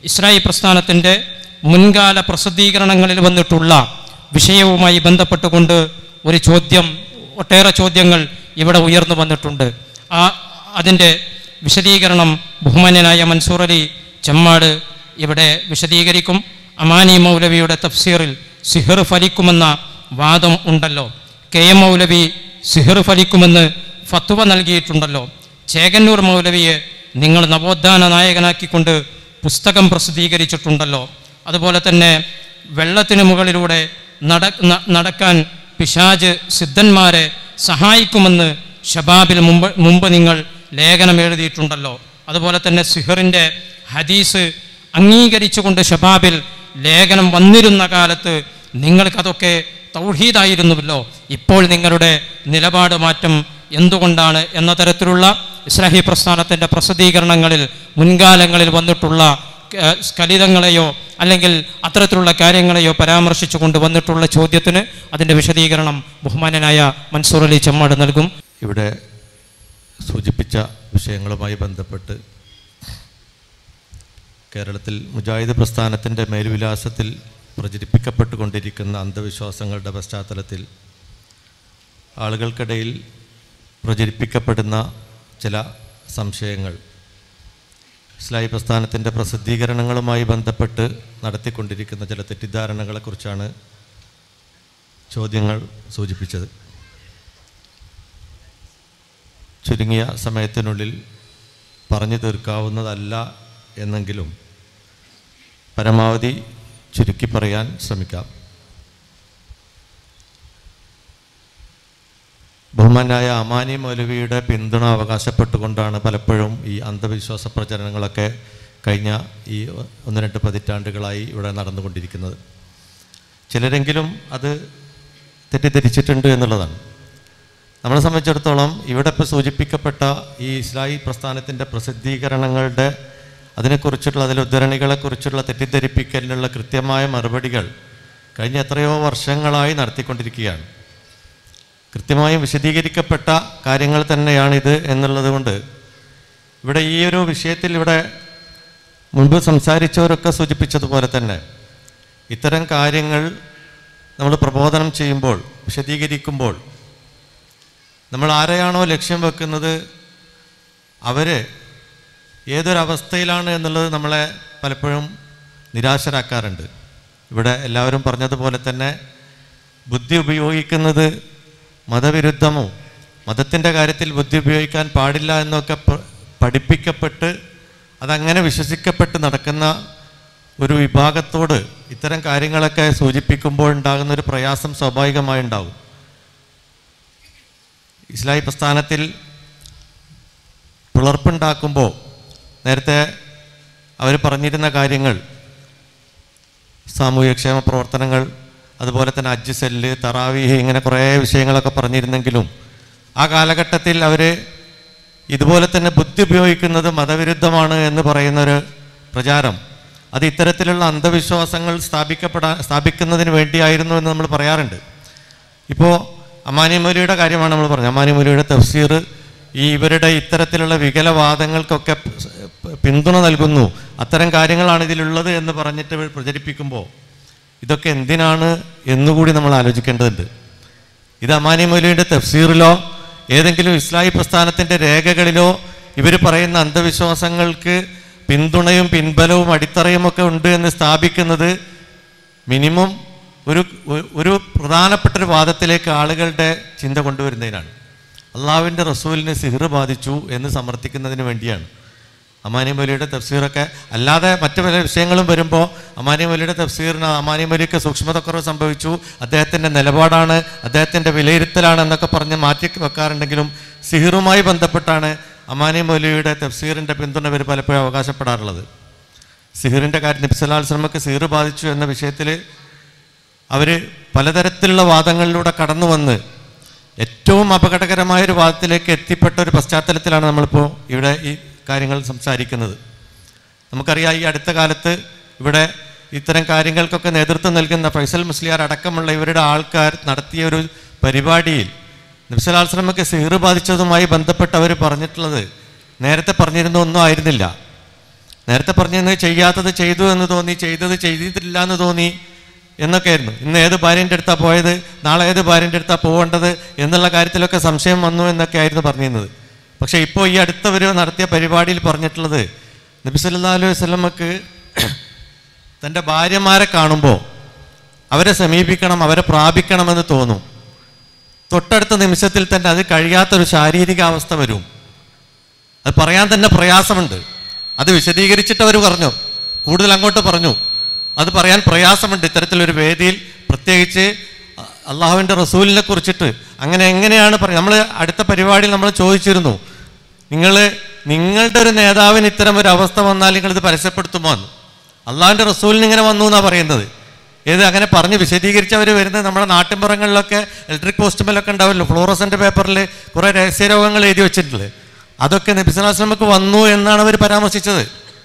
ഇസ്രായി പ്രസ്ഥാനത്തിൻ്റെ മുൻകാല പ്രസിദ്ധീകരണങ്ങളിൽ വന്നിട്ടുള്ള വിഷയവുമായി ബന്ധപ്പെട്ടുകൊണ്ട് ഒരു ചോദ്യം ഒട്ടേറെ ചോദ്യങ്ങൾ ഇവിടെ ഉയർന്നു വന്നിട്ടുണ്ട് ആ അതിൻ്റെ വിശദീകരണം ബഹുമാന്യനായ മൻസൂർ അലി ചെമ്മാട് ഇവിടെ വിശദീകരിക്കും അമാനി മൗലവിയുടെ തഫ്സീറിൽ സിഹർ ഫലിക്കുമെന്ന വാദം ഉണ്ടല്ലോ കെ എം മൗലവി സിഹർ ഫലിക്കുമെന്ന് ഫത്വ നൽകിയിട്ടുണ്ടല്ലോ ചേകന്നൂർ മൗലവിയെ നിങ്ങൾ നവോത്ഥാന നായകനാക്കിക്കൊണ്ട് പുസ്തകം പ്രസിദ്ധീകരിച്ചിട്ടുണ്ടല്ലോ അതുപോലെ തന്നെ വെള്ളത്തിന് മുകളിലൂടെ നട ന- നടക്കാൻ പിശാജ് സിദ്ധന്മാരെ സഹായിക്കുമെന്ന് ഷബാബിൽ മുമ്പ് മുമ്പ് നിങ്ങൾ ലേഖനം എഴുതിയിട്ടുണ്ടല്ലോ അതുപോലെ തന്നെ സിഹറിൻ്റെ ഹദീസ് അംഗീകരിച്ചുകൊണ്ട് ഷബാബിൽ ലേഖനം വന്നിരുന്ന കാലത്ത് നിങ്ങൾക്കതൊക്കെ തൗഹീദായിരുന്നുവല്ലോ ഇപ്പോൾ നിങ്ങളുടെ നിലപാട് മാറ്റം എന്തുകൊണ്ടാണ് എന്ന തരത്തിലുള്ള ഇസ്ലാഹി പ്രസ്ഥാനത്തിൻ്റെ പ്രസിദ്ധീകരണങ്ങളിൽ മുൻകാലങ്ങളിൽ വന്നിട്ടുള്ള ഏഹ്, സ്ഖലിതങ്ങളെയോ അല്ലെങ്കിൽ അത്തരത്തിലുള്ള കാര്യങ്ങളെയോ പരാമർശിച്ചു കൊണ്ട് വന്നിട്ടുള്ള ചോദ്യത്തിന് അതിൻ്റെ വിശദീകരണം ബഹുമാനനായ മൻസൂർ അലി ചെമ്മാട് നൽകും ഇവിടെ സൂചിപ്പിച്ച വിഷയങ്ങളുമായി ബന്ധപ്പെട്ട് കേരളത്തിൽ മുജാഹിദ് പ്രസ്ഥാനത്തിൻ്റെ മേൽവിലാസത്തിൽ പ്രചരിപ്പിക്കപ്പെട്ടുകൊണ്ടിരിക്കുന്ന അന്ധവിശ്വാസങ്ങളുടെ പശ്ചാത്തലത്തിൽ ആളുകൾക്കിടയിൽ പ്രചരിപ്പിക്കപ്പെടുന്ന ചില സംശയങ്ങൾ ഇസ്ലായി പ്രസ്ഥാനത്തിൻ്റെ പ്രസിദ്ധീകരണങ്ങളുമായി ബന്ധപ്പെട്ട് നടത്തിക്കൊണ്ടിരിക്കുന്ന ചില തെറ്റിദ്ധാരണകളെക്കുറിച്ചാണ് ചോദ്യങ്ങൾ സൂചിപ്പിച്ചത് ചുരുങ്ങിയ സമയത്തിനുള്ളിൽ പറഞ്ഞു തീർക്കാവുന്നതല്ല എന്നെങ്കിലും പരമാവധി ചുരുക്കി പറയാൻ ശ്രമിക്കാം ബഹുമാനായ അമാനി മൗലവിയുടെ പിന്തുണ അവകാശപ്പെട്ടുകൊണ്ടാണ് പലപ്പോഴും ഈ അന്ധവിശ്വാസ പ്രചരണങ്ങളൊക്കെ കഴിഞ്ഞ ഈ ഒന്ന് രണ്ട് പതിറ്റാണ്ടുകളായി ഇവിടെ നടന്നുകൊണ്ടിരിക്കുന്നത് ചിലരെങ്കിലും അത് തെറ്റിദ്ധരിച്ചിട്ടുണ്ട് എന്നുള്ളതാണ് നമ്മളെ സംബന്ധിച്ചിടത്തോളം ഇവിടെ ഇപ്പോൾ സൂചിപ്പിക്കപ്പെട്ട ഈ ഇസ്ലായി പ്രസ്ഥാനത്തിൻ്റെ പ്രസിദ്ധീകരണങ്ങളുടെ അതിനെക്കുറിച്ചുള്ള അതിലെ ഉദ്ധരണികളെക്കുറിച്ചുള്ള തെറ്റിദ്ധരിപ്പിക്കലിനുള്ള കൃത്യമായ മറുപടികൾ കഴിഞ്ഞ എത്രയോ വർഷങ്ങളായി നടത്തിക്കൊണ്ടിരിക്കുകയാണ് കൃത്യമായും വിശദീകരിക്കപ്പെട്ട കാര്യങ്ങൾ തന്നെയാണിത് എന്നുള്ളത് കൊണ്ട് ഇവിടെ ഈ ഒരു വിഷയത്തിൽ ഇവിടെ മുൻപ് സംസാരിച്ചവരൊക്കെ സൂചിപ്പിച്ചതുപോലെ തന്നെ ഇത്തരം കാര്യങ്ങൾ നമ്മൾ പ്രബോധനം ചെയ്യുമ്പോൾ വിശദീകരിക്കുമ്പോൾ നമ്മൾ ആരെയാണോ ലക്ഷ്യം വെക്കുന്നത് അവർ ഏതൊരവസ്ഥയിലാണ് എന്നുള്ളത് നമ്മളെ പലപ്പോഴും നിരാശരാക്കാറുണ്ട് ഇവിടെ എല്ലാവരും പറഞ്ഞതുപോലെ തന്നെ ബുദ്ധി ഉപയോഗിക്കുന്നത് മതവിരുദ്ധമോ മതത്തിൻ്റെ കാര്യത്തിൽ ബുദ്ധി ഉപയോഗിക്കാൻ പാടില്ല എന്നൊക്കെ പ- പഠിപ്പിക്കപ്പെട്ട് അതങ്ങനെ വിശ്വസിക്കപ്പെട്ട് നടക്കുന്ന ഒരു വിഭാഗത്തോട് ഇത്തരം കാര്യങ്ങളൊക്കെ സൂചിപ്പിക്കുമ്പോൾ ഉണ്ടാകുന്ന ഒരു പ്രയാസം സ്വാഭാവികമായി ഉണ്ടാവും ഇസ്ലാഹി പ്രസ്ഥാനത്തിൽ പിളർപ്പുണ്ടാക്കുമ്പോൾ നേരത്തെ അവർ പറഞ്ഞിരുന്ന കാര്യങ്ങൾ സാമൂഹ്യക്ഷേമ പ്രവർത്തനങ്ങൾ അതുപോലെ തന്നെ അജ്ജ് സെല്ല് തറാവീഹ് ഇങ്ങനെ കുറേ വിഷയങ്ങളൊക്കെ പറഞ്ഞിരുന്നെങ്കിലും ആ കാലഘട്ടത്തിൽ അവർ ഇതുപോലെ തന്നെ ബുദ്ധി ഉപയോഗിക്കുന്നത് മതവിരുദ്ധമാണ് എന്ന് പറയുന്നൊരു പ്രചാരം അത് ഇത്തരത്തിലുള്ള അന്ധവിശ്വാസങ്ങൾ സ്ഥാപിക്കപ്പെടാൻ സ്ഥാപിക്കുന്നതിന് വേണ്ടിയായിരുന്നു എന്ന് നമ്മൾ പറയാറുണ്ട് ഇപ്പോൾ അമാനിമൊലിയുടെ കാര്യമാണ് നമ്മൾ പറഞ്ഞത് അമാനിമൊലിയുടെ തഫ്സീർ ഈ ഇവരുടെ ഇത്തരത്തിലുള്ള വികലവാദങ്ങൾക്കൊക്കെ പ- പിന്തുണ നൽകുന്നു അത്തരം കാര്യങ്ങളാണ് ഇതിലുള്ളത് എന്ന് പറഞ്ഞിട്ട് ഇവർ പ്രചരിപ്പിക്കുമ്പോൾ ഇതൊക്കെ എന്തിനാണ് എന്നുകൂടി നമ്മൾ ആലോചിക്കേണ്ടതുണ്ട് ഇത് അമാനി മൗലവിയുടെ തഫ്സീറിലോ ഏതെങ്കിലും ഇസ്ലാഹി പ്രസ്ഥാനത്തിൻ്റെ രേഖകളിലോ ഇവർ പറയുന്ന അന്ധവിശ്വാസങ്ങൾക്ക് പിന്തുണയും പിൻബലവും അടിത്തറയും ഒക്കെ ഉണ്ട് എന്ന് സ്ഥാപിക്കുന്നത് മിനിമം ഒരു ഒരു- ഒരു പ്രധാനപ്പെട്ട ഒരു വാദത്തിലേക്ക് ആളുകളുടെ ചിന്ത കൊണ്ടുവരുന്നതിനാണ് അള്ളാഹുവിൻ്റെ റസൂലിന് സിഹിർ ബാധിച്ചു എന്ന് സമർത്ഥിക്കുന്നതിന് വേണ്ടിയാണ് അമാനി മൊലിയുടെ തഫ്സീറൊക്കെ അല്ലാതെ മറ്റു പല വിഷയങ്ങളും വരുമ്പോൾ അമാനി മൊലിയുടെ തഫ്സീറിന് അമാനി മൊലിക്ക് സൂക്ഷ്മതക്കുറവ് സംഭവിച്ചു അദ്ദേഹത്തിൻ്റെ നിലപാടാണ് അദ്ദേഹത്തിൻ്റെ വിലയിരുത്തലാണ് എന്നൊക്കെ പറഞ്ഞ് മാറ്റി വെക്കാറുണ്ടെങ്കിലും സിഹിറുമായി ബന്ധപ്പെട്ടാണ് അമാനി മൊലിയുടെ തഫ്സീറിൻ്റെ പിന്തുണ ഇവർ പലപ്പോഴും അവകാശപ്പെടാറുള്ളത് സിഹിറിൻ്റെ കാര്യം നബ്സലാൽ ശ്രമക്ക് സിഹിർ ബാധിച്ചു എന്ന വിഷയത്തിൽ അവർ പലതരത്തിലുള്ള വാദങ്ങളിലൂടെ കടന്നു വന്ന് ഏറ്റവും അപകടകരമായ ഒരു വാദത്തിലേക്ക് എത്തിപ്പെട്ട ഒരു പശ്ചാത്തലത്തിലാണ് നമ്മളിപ്പോൾ ഇവിടെ ഈ കാര്യങ്ങൾ സംസാരിക്കുന്നത് നമുക്കറിയാം ഈ അടുത്ത കാലത്ത് ഇവിടെ ഇത്തരം കാര്യങ്ങൾക്കൊക്കെ നേതൃത്വം നൽകുന്ന ഫൈസൽ മുസ്ലിയാർ അടക്കമുള്ള ഇവരുടെ ആൾക്കാർ നടത്തിയ ഒരു പരിപാടിയിൽ നബ്സലാശ്രമക്ക് സിഹിർ ബാധിച്ചതുമായി ബന്ധപ്പെട്ട് അവർ പറഞ്ഞിട്ടുള്ളത് നേരത്തെ പറഞ്ഞിരുന്ന ഒന്നും ആയിരുന്നില്ല നേരത്തെ പറഞ്ഞത് ചെയ്യാത്തത് ചെയ്തു എന്ന് തോന്നി ചെയ്തത് ചെയ്തിട്ടില്ല എന്ന് തോന്നി എന്നൊക്കെയായിരുന്നു ഇന്ന് ഏത് ഭാര്യൻ്റെ അടുത്താ പോയത് നാളെ ഏത് ഭാര്യൻ്റെ അടുത്താ പോകേണ്ടത് എന്നുള്ള കാര്യത്തിലൊക്കെ സംശയം വന്നു എന്നൊക്കെ ആയിരുന്നു പറഞ്ഞിരുന്നത് പക്ഷേ ഇപ്പോൾ ഈ അടുത്തവർ നടത്തിയ പരിപാടിയിൽ പറഞ്ഞിട്ടുള്ളത് നബി സല്ലല്ലാഹു അലൈഹി വസല്ലമക്ക് തൻ്റെ ഭാര്യമാരെ കാണുമ്പോൾ അവരെ സമീപിക്കണം അവരെ പ്രാപിക്കണമെന്ന് തോന്നും തൊട്ടടുത്ത നിമിഷത്തിൽ തന്നെ അത് കഴിയാത്തൊരു ശാരീരിക അവസ്ഥ വരും അത് പറയാൻ തന്നെ പ്രയാസമുണ്ട് അത് വിശദീകരിച്ചിട്ട് അവർ പറഞ്ഞു കൂടുതൽ അങ്ങോട്ട് പറഞ്ഞു അത് പറയാൻ പ്രയാസമുണ്ട് ഇത്തരത്തിലൊരു വേദിയിൽ പ്രത്യേകിച്ച് അ- അള്ളാഹുവിൻ്റെ റസൂലിനെ കുറിച്ചിട്ട് അങ്ങനെ എങ്ങനെയാണ് പറയുക നമ്മൾ അടുത്ത പരിപാടിയിൽ നമ്മൾ ചോദിച്ചിരുന്നു നിങ്ങൾ നിങ്ങളുടെ ഒരു നേതാവിന് ഇത്തരം ഒരു അവസ്ഥ വന്നാൽ നിങ്ങളിത് പരസ്യപ്പെടുത്തുമോ എന്ന് അള്ളാഹുവിൻ്റെ റസൂലിന് ഇങ്ങനെ വന്നു എന്നാണ് പറയുന്നത് ഏത് അങ്ങനെ പറഞ്ഞ് വിശദീകരിച്ചവർ വരുന്നത് നമ്മുടെ നാട്ടിൻപുറങ്ങളിലൊക്കെ ഇലക്ട്രിക് പോസ്റ്റുമേലൊക്കെ ഉണ്ടാവില്ലോ ഫ്ലോറസൻ്റ് പേപ്പറിൽ കുറേ രഹസ്യരോഗങ്ങൾ എഴുതി വെച്ചിട്ടുണ്ട് അതൊക്കെ നബിസ്ലാസ്ലമക്ക് വന്നു എന്നാണ് അവർ പരാമർശിച്ചത്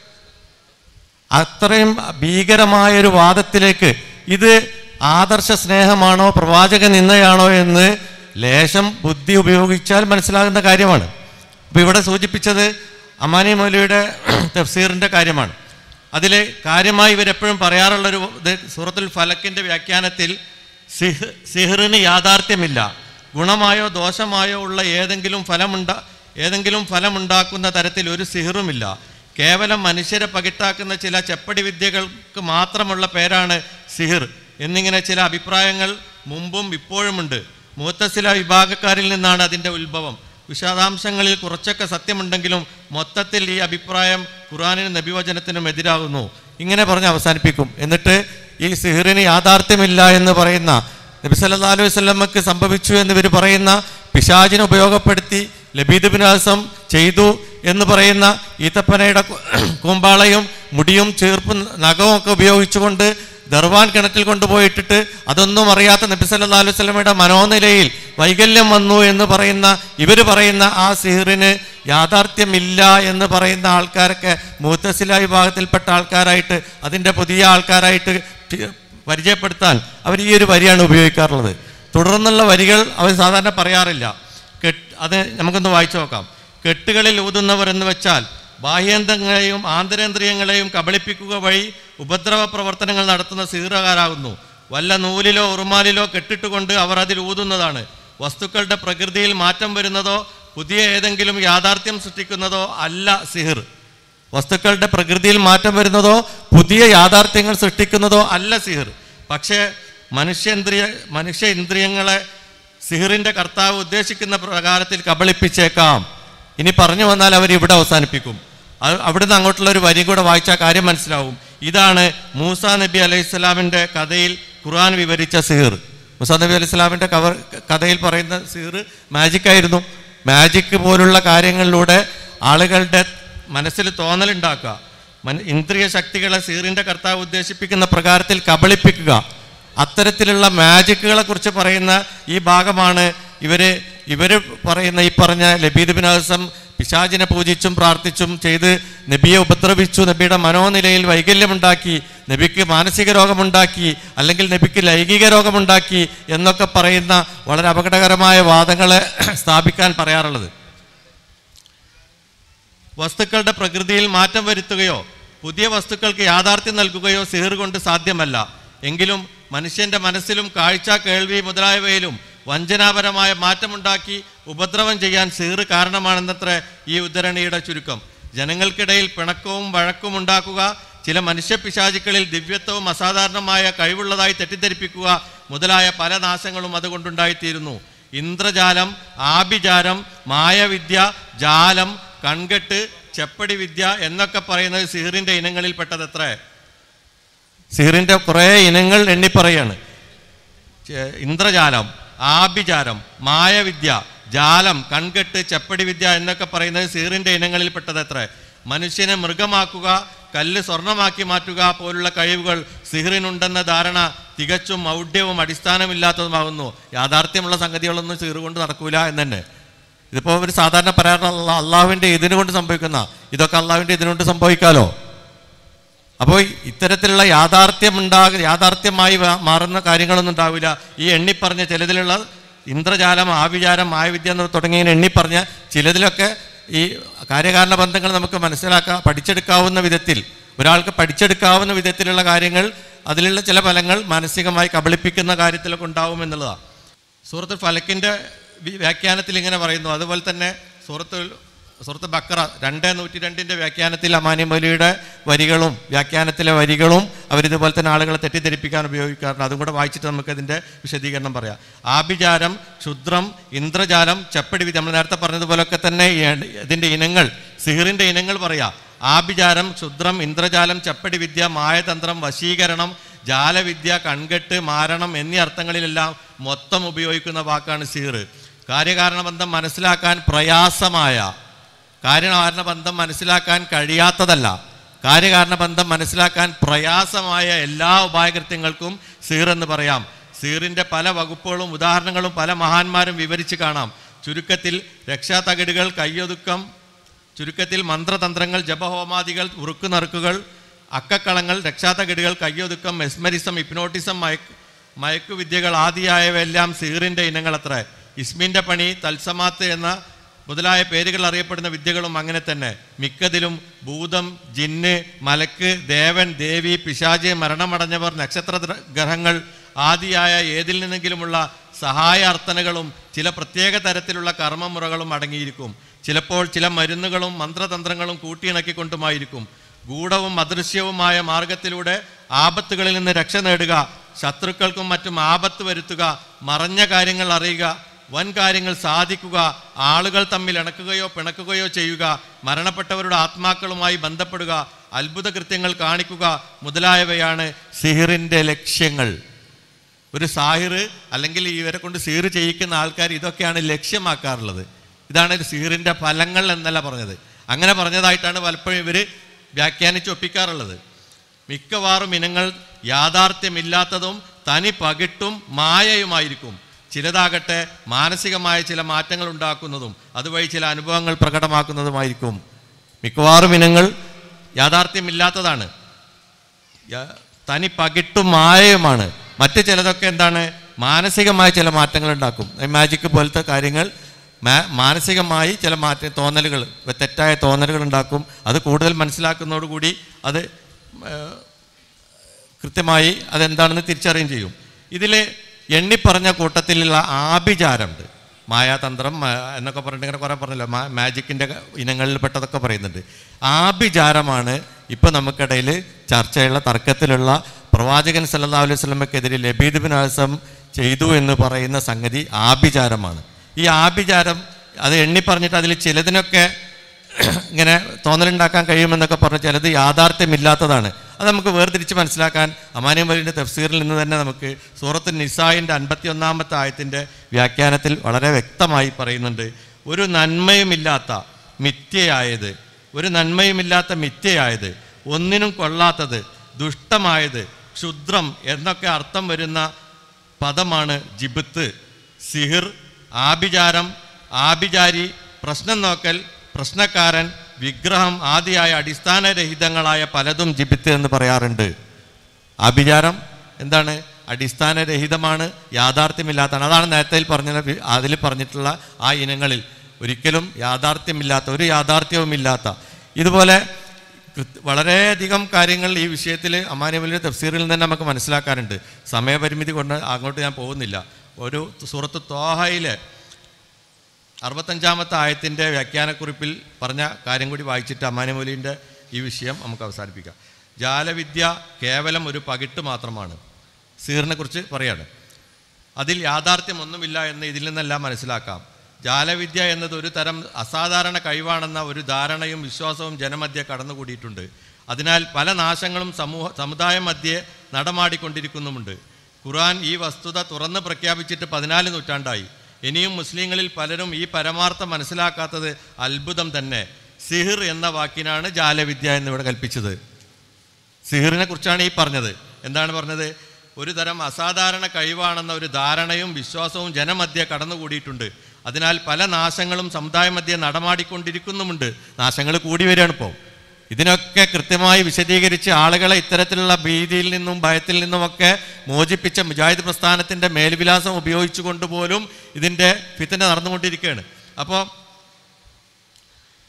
അത്രയും ഭീകരമായൊരു വാദത്തിലേക്ക് ഇത് ആദർശ സ്നേഹമാണോ പ്രവാചക നിന്നയാണോ എന്ന് ലേശം ബുദ്ധി ഉപയോഗിച്ചാൽ മനസ്സിലാകുന്ന കാര്യമാണ് അപ്പോൾ ഇവിടെ സൂചിപ്പിച്ചത് അമാനി മൗലിയുടെ തഫ്സീറിൻ്റെ കാര്യമാണ് അതിൽ കാര്യമായി ഇവരെപ്പോഴും പറയാറുള്ളൊരു ഇത് സൂറത്തുൽ ഫലക്കിൻ്റെ വ്യാഖ്യാനത്തിൽ സിഹ് സിഹറിന് യാഥാർത്ഥ്യമില്ല ഗുണമായോ ദോഷമായോ ഉള്ള ഏതെങ്കിലും ഫലമുണ്ട ഏതെങ്കിലും ഫലമുണ്ടാക്കുന്ന തരത്തിൽ ഒരു സിഹറുമില്ല കേവലം മനുഷ്യരെ പകിട്ടാക്കുന്ന ചില ചെപ്പടി വിദ്യകൾക്ക് മാത്രമുള്ള പേരാണ് സിഹിർ എന്നിങ്ങനെ ചില അഭിപ്രായങ്ങൾ മുമ്പും ഇപ്പോഴുമുണ്ട് മൂത്തസില വിഭാഗക്കാരിൽ നിന്നാണ് അതിൻ്റെ ഉത്ഭവം വിശദാംശങ്ങളിൽ കുറച്ചൊക്കെ സത്യമുണ്ടെങ്കിലും മൊത്തത്തിൽ ഈ അഭിപ്രായം ഖുറാനിനും നബിവചനത്തിനും എതിരാകുന്നു ഇങ്ങനെ പറഞ്ഞ് അവസാനിപ്പിക്കും എന്നിട്ട് ഈ സിഹിറിന് യാഥാർത്ഥ്യമില്ല എന്ന് പറയുന്ന നബി സല്ലല്ലാഹു അലൈഹി വസല്ലമക്ക് സംഭവിച്ചു എന്ന് ഇവർ പറയുന്ന പിശാചിനെ ഉപയോഗപ്പെടുത്തി ലബീദ് ബിൻ ആസം ചെയ്തു എന്ന് പറയുന്ന ഈത്തപ്പനയുടെ കു- കൂമ്പാളയും മുടിയും ചീർപ്പും നഖവും ഒക്കെ ഉപയോഗിച്ചുകൊണ്ട് ദർവാൻ കിണറ്റിൽ കൊണ്ടുപോയിട്ടിട്ട് അതൊന്നും അറിയാത്ത നബി സല്ലല്ലാഹു അലൈഹി വസല്ലമയുടെ മനോനിലയിൽ വൈകല്യം വന്നു എന്ന് പറയുന്ന ഇവർ പറയുന്ന ആ സിഹിറിന് യാഥാർത്ഥ്യമില്ല എന്ന് പറയുന്ന ആൾക്കാരൊക്കെ മൂത്തസില വിഭാഗത്തിൽപ്പെട്ട ആൾക്കാരായിട്ട് അതിൻ്റെ പുതിയ ആൾക്കാരായിട്ട് ടി- പരിചയപ്പെടുത്താൻ അവർ ഈ ഒരു വരിയാണ് ഉപയോഗിക്കാറുള്ളത് തുടർന്നുള്ള വരികൾ അവർ സാധാരണ പറയാറില്ല കെട്ട് അത് നമുക്കൊന്ന് വായിച്ചു നോക്കാം കെട്ടുകളിൽ ഊതുന്നവർ എന്ന് വെച്ചാൽ ബാഹ്യേന്ദ്രങ്ങളെയും ആന്തരേന്ദ്രിയങ്ങളെയും കബളിപ്പിക്കുക വഴി ഉപദ്രവ പ്രവർത്തനങ്ങൾ നടത്തുന്ന സീറകാരാകുന്നു വല്ല നൂലിലോ ഉറുമാലിലോ കെട്ടിട്ടുകൊണ്ട് അവർ അതിൽ ഊതുന്നതാണ് വസ്തുക്കളുടെ പ്രകൃതിയിൽ മാറ്റം വരുന്നതോ പുതിയ ഏതെങ്കിലും യാഥാർത്ഥ്യം സൃഷ്ടിക്കുന്നതോ അല്ല സിഹിർ വസ്തുക്കളുടെ പ്രകൃതിയിൽ മാറ്റം വരുന്നതോ പുതിയ യാഥാർത്ഥ്യങ്ങൾ സൃഷ്ടിക്കുന്നതോ അല്ല സിഹിർ പക്ഷേ മനുഷ്യേന്ദ്രിയ മനുഷ്യ ഇന്ദ്രിയങ്ങളെ സിഹിറിന്റെ കർത്താവ് ഉദ്ദേശിക്കുന്ന പ്രകാരത്തിൽ കബളിപ്പിച്ചേക്കാം ഇനി പറഞ്ഞു വന്നാൽ അവർ ഇവിടെ അവസാനിപ്പിക്കും അത് അവിടുന്ന് അങ്ങോട്ടുള്ള ഒരു വരി കൂടെ വായിച്ചാൽ കാര്യം മനസ്സിലാവും ഇതാണ് മൂസ നബി അലൈഹി സ്വലാമിൻ്റെ കഥയിൽ ഖുർആൻ വിവരിച്ച സിഹിർ മൂസ നബി അലൈഹി സ്വലാമിൻ്റെ കവർ കഥയിൽ പറയുന്ന സിഹിർ മാജിക് ആയിരുന്നു മാജിക് പോലുള്ള കാര്യങ്ങളിലൂടെ ആളുകളുടെ മനസ്സിൽ തോന്നലുണ്ടാക്കുക മന ഇന്ദ്രിയ ശക്തികളെ സീറിൻ്റെ കർത്താവ് ഉദ്ദേശിപ്പിക്കുന്ന പ്രകാരത്തിൽ കബളിപ്പിക്കുക അത്തരത്തിലുള്ള മാജിക്കുകളെ കുറിച്ച് പറയുന്ന ഈ ഭാഗമാണ് ഇവര് ഇവര് പറയുന്ന ഈ പറഞ്ഞ ലബീദ് ബിൻ ഹസം പിശാചിനെ പൂജിച്ചും പ്രാർത്ഥിച്ചും ചെയ്ത് നബിയെ ഉപദ്രവിച്ചു നബിയുടെ മനോനിലയിൽ വൈകല്യമുണ്ടാക്കി നബിക്ക് മാനസിക രോഗമുണ്ടാക്കി അല്ലെങ്കിൽ നബിക്ക് ലൈംഗിക രോഗമുണ്ടാക്കി എന്നൊക്കെ പറയുന്ന വളരെ അപകടകരമായ വാദങ്ങളെ സ്ഥാപിക്കാൻ പറയാറുള്ളത് വസ്തുക്കളുടെ പ്രകൃതിയിൽ മാറ്റം വരുത്തുകയോ പുതിയ വസ്തുക്കൾക്ക് യാഥാർത്ഥ്യം നൽകുകയോ സിഹിർ കൊണ്ട് സാധ്യമല്ല എങ്കിലും മനുഷ്യന്റെ മനസ്സിലും കാഴ്ച കേൾവി മുതലായവയിലും വഞ്ചനാപരമായ മാറ്റമുണ്ടാക്കി ഉപദ്രവം ചെയ്യാൻ സിഹിർ കാരണമാണെന്നത്ര ഈ ഉദ്ധരണിയുടെ ചുരുക്കം ജനങ്ങൾക്കിടയിൽ പിണക്കവും വഴക്കും ഉണ്ടാക്കുക ചില മനുഷ്യപിശാചുക്കളിൽ ദിവ്യത്വവും അസാധാരണമായ കഴിവുള്ളതായി തെറ്റിദ്ധരിപ്പിക്കുക മുതലായ പല നാശങ്ങളും അതുകൊണ്ടുണ്ടായിത്തീരുന്നു ഇന്ദ്രജാലം ആഭിചാരം മായവിദ്യ ജാലം കൺകെട്ട് ചെപ്പടി വിദ്യ എന്നൊക്കെ പറയുന്നത് സിഹിറിന്റെ ഇനങ്ങളിൽ പെട്ടതത്രേ സിഹിറിന്റെ കുറേ ഇനങ്ങൾ എണ്ണിപ്പറയാണ് ചെ- ഇന്ദ്രജാലം ആഭിചാരം മായവിദ്യ ജാലം കൺകെട്ട് ചെപ്പടി വിദ്യ എന്നൊക്കെ പറയുന്നത് സീറിന്റെ ഇനങ്ങളിൽ പെട്ടതത്രേ മനുഷ്യനെ മൃഗമാക്കുക കല്ല് സ്വർണമാക്കി മാറ്റുക പോലുള്ള കഴിവുകൾ സിഹിറിനുണ്ടെന്ന ധാരണ തികച്ചും മൗഢ്യവും അടിസ്ഥാനമില്ലാത്തതുമാകുന്നു യാഥാർത്ഥ്യമുള്ള സംഗതികളൊന്നും സിഹിർ കൊണ്ട് നടക്കൂല എന്ന് തന്നെ ഇതിപ്പോൾ ഒരു സാധാരണ പറയാറുള്ള അള്ളാഹുവിൻ്റെ ഇതിനു കൊണ്ട് സംഭവിക്കുന്ന ഇതൊക്കെ അള്ളാഹുവിൻ്റെ ഇതിനുകൊണ്ട് സംഭവിക്കാലോ അപ്പോൾ ഇത്തരത്തിലുള്ള യാഥാർത്ഥ്യം ഉണ്ടാക യാഥാർത്ഥ്യമായി മാ- മാറുന്ന കാര്യങ്ങളൊന്നും ഉണ്ടാവില്ല ഈ എണ്ണിപ്പറഞ്ഞ ചിലതിലുള്ള ഇന്ദ്രജാലം ആവിചാരം മായവിദ്യ എന്ന് തുടങ്ങിയ എണ്ണിപ്പറഞ്ഞ ചിലതിലൊക്കെ ഈ കാര്യകാരണ ബന്ധങ്ങൾ നമുക്ക് മനസ്സിലാക്കാം പഠിച്ചെടുക്കാവുന്ന വിധത്തിൽ ഒരാൾക്ക് പഠിച്ചെടുക്കാവുന്ന വിധത്തിലുള്ള കാര്യങ്ങൾ അതിലുള്ള ചില ഫലങ്ങൾ മാനസികമായി കബളിപ്പിക്കുന്ന കാര്യത്തിലൊക്കെ ഉണ്ടാവും എന്നുള്ളതാണ് സൂറത്ത് ഫലക്കിൻ്റെ വ്യാഖ്യാനത്തിൽ ഇങ്ങനെ പറയുന്നു അതുപോലെ തന്നെ സൂറത്ത് സൂറത്ത് ബക്കറ രണ്ട് നൂറ്റി രണ്ടിൻ്റെ വ്യാഖ്യാനത്തിൽ അമാനി മൗലിയുടെ വരികളും വ്യാഖ്യാനത്തിലെ വരികളും അവരിതുപോലെ തന്നെ ആളുകളെ തെറ്റിദ്ധരിപ്പിക്കാൻ ഉപയോഗിക്കാറുണ്ട് അതും കൂടെ വായിച്ചിട്ട് നമുക്ക് ഇതിൻ്റെ വിശദീകരണം പറയാം ആഭിചാരം ക്ഷുദ്രം ഇന്ദ്രജാലം ചപ്പടി വിധി നമ്മൾ നേരത്തെ പറഞ്ഞതുപോലൊക്കെ തന്നെ ഈ ഇതിൻ്റെ ഇനങ്ങൾ സിഹിറിൻ്റെ ഇനങ്ങൾ പറയാം ആഭിചാരം ക്ഷുദ്രം ഇന്ദ്രജാലം ചപ്പടി വിദ്യ മായതന്ത്രം വശീകരണം ജാലവിദ്യ കൺകെട്ട് മാരണം എന്നീ അർത്ഥങ്ങളിലെല്ലാം മൊത്തം ഉപയോഗിക്കുന്ന വാക്കാണ് സീറ് കാര്യകാരണബന്ധം മനസ്സിലാക്കാൻ പ്രയാസമായ കാര്യകാരണ ബന്ധം മനസ്സിലാക്കാൻ കഴിയാത്തതല്ല കാര്യകാരണ ബന്ധം മനസ്സിലാക്കാൻ പ്രയാസമായ എല്ലാ ഉപായകൃത്യങ്ങൾക്കും സീർ എന്ന് പറയാം സീറിൻ്റെ പല വകുപ്പുകളും ഉദാഹരണങ്ങളും പല മഹാന്മാരും വിവരിച്ച് കാണാം ചുരുക്കത്തിൽ രക്ഷാതകിടുകൾ കയ്യൊതുക്കം ചുരുക്കത്തിൽ മന്ത്രതന്ത്രങ്ങൾ ജപഹോമാദികൾ ഉറുക്കുനറുക്കുകൾ അക്കക്കളങ്ങൾ രക്ഷാതകിടുകൾ കയ്യൊതുക്കം മെസ്മരിസം ഹിപ്നോട്ടിസം മയക്ക് മയക്കുവിദ്യകൾ ആദിയായവയെല്ലാം സീറിൻ്റെ ഇനങ്ങളത്ര ഇസ്മിൻ്റെ പണി തൽസമാത്ത് എന്ന മുതലായ പേരുകൾ അറിയപ്പെടുന്ന വിദ്യകളും അങ്ങനെ തന്നെ മിക്കതിലും ഭൂതം ജിന്ന് മലക്ക് ദേവൻ ദേവി പിശാച് മരണമടഞ്ഞവർ നക്ഷത്ര ദ്ര- ഗ്രഹങ്ങൾ ആദിയായ ഏതിൽ നിന്നെങ്കിലുമുള്ള സഹായ അർത്ഥനകളും ചില പ്രത്യേക തരത്തിലുള്ള കർമ്മമുറകളും അടങ്ങിയിരിക്കും ചിലപ്പോൾ ചില മരുന്നുകളും മന്ത്രതന്ത്രങ്ങളും കൂട്ടിയിണക്കിക്കൊണ്ടുമായിരിക്കും ഗൂഢവും അദൃശ്യവുമായ മാർഗത്തിലൂടെ ആപത്തുകളിൽ നിന്ന് രക്ഷ നേടുക ശത്രുക്കൾക്കും മറ്റും ആപത്ത് വരുത്തുക മറഞ്ഞ കാര്യങ്ങൾ അറിയുക വൻ കാര്യങ്ങൾ സാധിക്കുക ആളുകൾ തമ്മിൽ ഇണക്കുകയോ പിണക്കുകയോ ചെയ്യുക മരണപ്പെട്ടവരുടെ ആത്മാക്കളുമായി ബന്ധപ്പെടുക അത്ഭുത കൃത്യങ്ങൾ കാണിക്കുക മുതലായവയാണ് സിഹിറിൻ്റെ ലക്ഷ്യങ്ങൾ ഒരു സാഹിർ അല്ലെങ്കിൽ ഇവരെ കൊണ്ട് സീറ് ചെയ്യിക്കുന്ന ആൾക്കാർ ഇതൊക്കെയാണ് ലക്ഷ്യമാക്കാറുള്ളത് ഇതാണ് ഒരു സീറിൻ്റെ ഫലങ്ങൾ എന്നല്ല പറഞ്ഞത് അങ്ങനെ പറഞ്ഞതായിട്ടാണ് പലപ്പോഴും ഇവർ വ്യാഖ്യാനിച്ച് ഒപ്പിക്കാറുള്ളത് മിക്കവാറും ഇനങ്ങൾ യാഥാർത്ഥ്യമില്ലാത്തതും തനി പകിട്ടും മായയുമായിരിക്കും ചിലതാകട്ടെ മാനസികമായ ചില മാറ്റങ്ങൾ ഉണ്ടാക്കുന്നതും അതുവഴി ചില അനുഭവങ്ങൾ പ്രകടമാക്കുന്നതുമായിരിക്കും മിക്കവാറും ഇനങ്ങൾ യാഥാർത്ഥ്യമില്ലാത്തതാണ് യ- തനി പകിട്ടും മായയുമാണ് മറ്റു ചിലതൊക്കെ എന്താണ് മാനസികമായ ചില മാറ്റങ്ങൾ ഉണ്ടാക്കും മാജിക് പോലത്തെ കാര്യങ്ങൾ മാ- മാനസികമായി ചില മാറ്റ തോന്നലുകൾ തെറ്റായ തോന്നലുകൾ ഉണ്ടാക്കും അത് കൂടുതൽ മനസ്സിലാക്കുന്നതോടുകൂടി അത് ഏർ, കൃത്യമായി അതെന്താണെന്ന് തിരിച്ചറിയുകയും ചെയ്യും ഇതിൽ എണ്ണിപ്പറഞ്ഞ കൂട്ടത്തിലുള്ള ആഭിചാരമുണ്ട് മായാതന്ത്രം മാ- എന്നൊക്കെ പറഞ്ഞിട്ട് ഇങ്ങനെ കുറേ പറഞ്ഞല്ലോ മാ മാജിക്കിൻ്റെ ഇനങ്ങളിൽ പെട്ടതൊക്കെ പറയുന്നുണ്ട് ആഭിചാരമാണ് ഇപ്പം നമുക്കിടയിൽ ചർച്ചയുള്ള തർക്കത്തിലുള്ള പ്രവാചകൻ സല്ലല്ലാഹു അലൈഹി വസല്ലമക്കെതിരെ ലബീദ് ബിൻ ആസം ചെയ്തു എന്ന് പറയുന്ന സംഗതി ആഭിചാരമാണ് ഈ ആഭിചാരം അത് എണ്ണി പറഞ്ഞിട്ട് അതിൽ ചിലതിനൊക്കെ ഇങ്ങനെ തോന്നലുണ്ടാക്കാൻ കഴിയുമെന്നൊക്കെ പറഞ്ഞ് ചിലത് യാഥാർത്ഥ്യമില്ലാത്തതാണ് അത് നമുക്ക് വേർതിരിച്ച് മനസ്സിലാക്കാൻ അമാനിയം വലിൻ്റെ തഫ്സീറിൽ നിന്ന് തന്നെ നമുക്ക് സൂറത്ത് നിസായിൻ്റെ അൻപത്തി ഒന്നാമത്തെ ആയത്തിൻ്റെ വ്യാഖ്യാനത്തിൽ വളരെ വ്യക്തമായി പറയുന്നുണ്ട് ഒരു നന്മയുമില്ലാത്ത മിഥ്യയായത് ഒരു നന്മയുമില്ലാത്ത മിഥ്യയായത് ഒന്നിനും കൊള്ളാത്തത് ദുഷ്ടമായത് ക്ഷുദ്രം എന്നൊക്കെ അർത്ഥം വരുന്ന പദമാണ് ജിബിത്ത് സിഹിർ ആഭിചാരം ആഭിചാരി പ്രശ്നം നോക്കൽ പ്രശ്നക്കാരൻ വിഗ്രഹം ആദിയായ അടിസ്ഥാനരഹിതങ്ങളായ പലതും ജിബിത്ത് എന്ന് പറയാറുണ്ട് ആഭിചാരം എന്താണ് അടിസ്ഥാനരഹിതമാണ് യാഥാർത്ഥ്യമില്ലാത്തതാണ് അതാണ് നേരത്തെ പറഞ്ഞ അതിൽ പറഞ്ഞിട്ടുള്ള ആ ഇനങ്ങളിൽ ഒരിക്കലും യാഥാർത്ഥ്യമില്ലാത്ത ഒരു യാഥാർത്ഥ്യവുമില്ലാത്ത ഇതുപോലെ കൃത്യ- വളരെയധികം കാര്യങ്ങൾ ഈ വിഷയത്തിൽ അമാനിമലിൻ്റെ തഫ്സീറിൽ നിന്ന് തന്നെ നമുക്ക് മനസ്സിലാക്കാറുണ്ട് സമയപരിമിതി കൊണ്ട് അങ്ങോട്ട് ഞാൻ പോകുന്നില്ല ഒരു സൂറത്ത് തോഹയിലെ അറുപത്തഞ്ചാമത്തെ ആയത്തിൻ്റെ വ്യാഖ്യാനക്കുറിപ്പിൽ പറഞ്ഞ കാര്യം കൂടി വായിച്ചിട്ട് അമാനിമൊലിൻ്റെ ഈ വിഷയം നമുക്ക് അവസാനിപ്പിക്കാം ജാലവിദ്യ കേവലം ഒരു പകിട്ട് മാത്രമാണ് സീറിനെ കുറിച്ച് പറയാണ് അതിൽ യാഥാർത്ഥ്യമൊന്നുമില്ല എന്ന് ഇതിൽ നിന്നെല്ലാം മനസ്സിലാക്കാം ജാലവിദ്യ എന്നത് ഒരു തരം അസാധാരണ കഴിവാണെന്ന ഒരു ധാരണയും വിശ്വാസവും ജനമധ്യ കടന്നുകൂടിയിട്ടുണ്ട് അതിനാൽ പല നാശങ്ങളും സമൂഹ സമുദായ മധ്യേ നടമാടിക്കൊണ്ടിരിക്കുന്നുമുണ്ട് ഖുർആൻ ഈ വസ്തുത തുറന്ന് പ്രഖ്യാപിച്ചിട്ട് പതിനാല് നൂറ്റാണ്ടായി ഇനിയും മുസ്ലിങ്ങളിൽ പലരും ഈ പരമാർത്ഥം മനസ്സിലാക്കാത്തത് അത്ഭുതം തന്നെ സിഹിർ എന്ന വാക്കിനാണ് ജാലവിദ്യ എന്നിവിടെ കൽപ്പിച്ചത് സിഹിറിനെ കുറിച്ചാണ് ഈ പറഞ്ഞത് എന്താണ് പറഞ്ഞത് ഒരു തരം അസാധാരണ കഴിവാണെന്ന ഒരു ധാരണയും വിശ്വാസവും ജനമധ്യ കടന്നുകൂടിയിട്ടുണ്ട് അതിനാൽ പല നാശങ്ങളും സമുദായ മധ്യേ നടമാടിക്കൊണ്ടിരിക്കുന്നുമുണ്ട് നാശങ്ങൾ കൂടി വരികയാണ് ഇപ്പോൾ ഇതിനൊക്കെ കൃത്യമായി വിശദീകരിച്ച് ആളുകളെ ഇത്തരത്തിലുള്ള ഭീതിയിൽ നിന്നും ഭയത്തിൽ നിന്നുമൊക്കെ മോചിപ്പിച്ച മുജാഹിദ് പ്രസ്ഥാനത്തിൻ്റെ മേൽവിലാസം ഉപയോഗിച്ചുകൊണ്ട് പോലും ഇതിൻ്റെ ഫിത്തന നടന്നുകൊണ്ടിരിക്കുകയാണ് അപ്പോൾ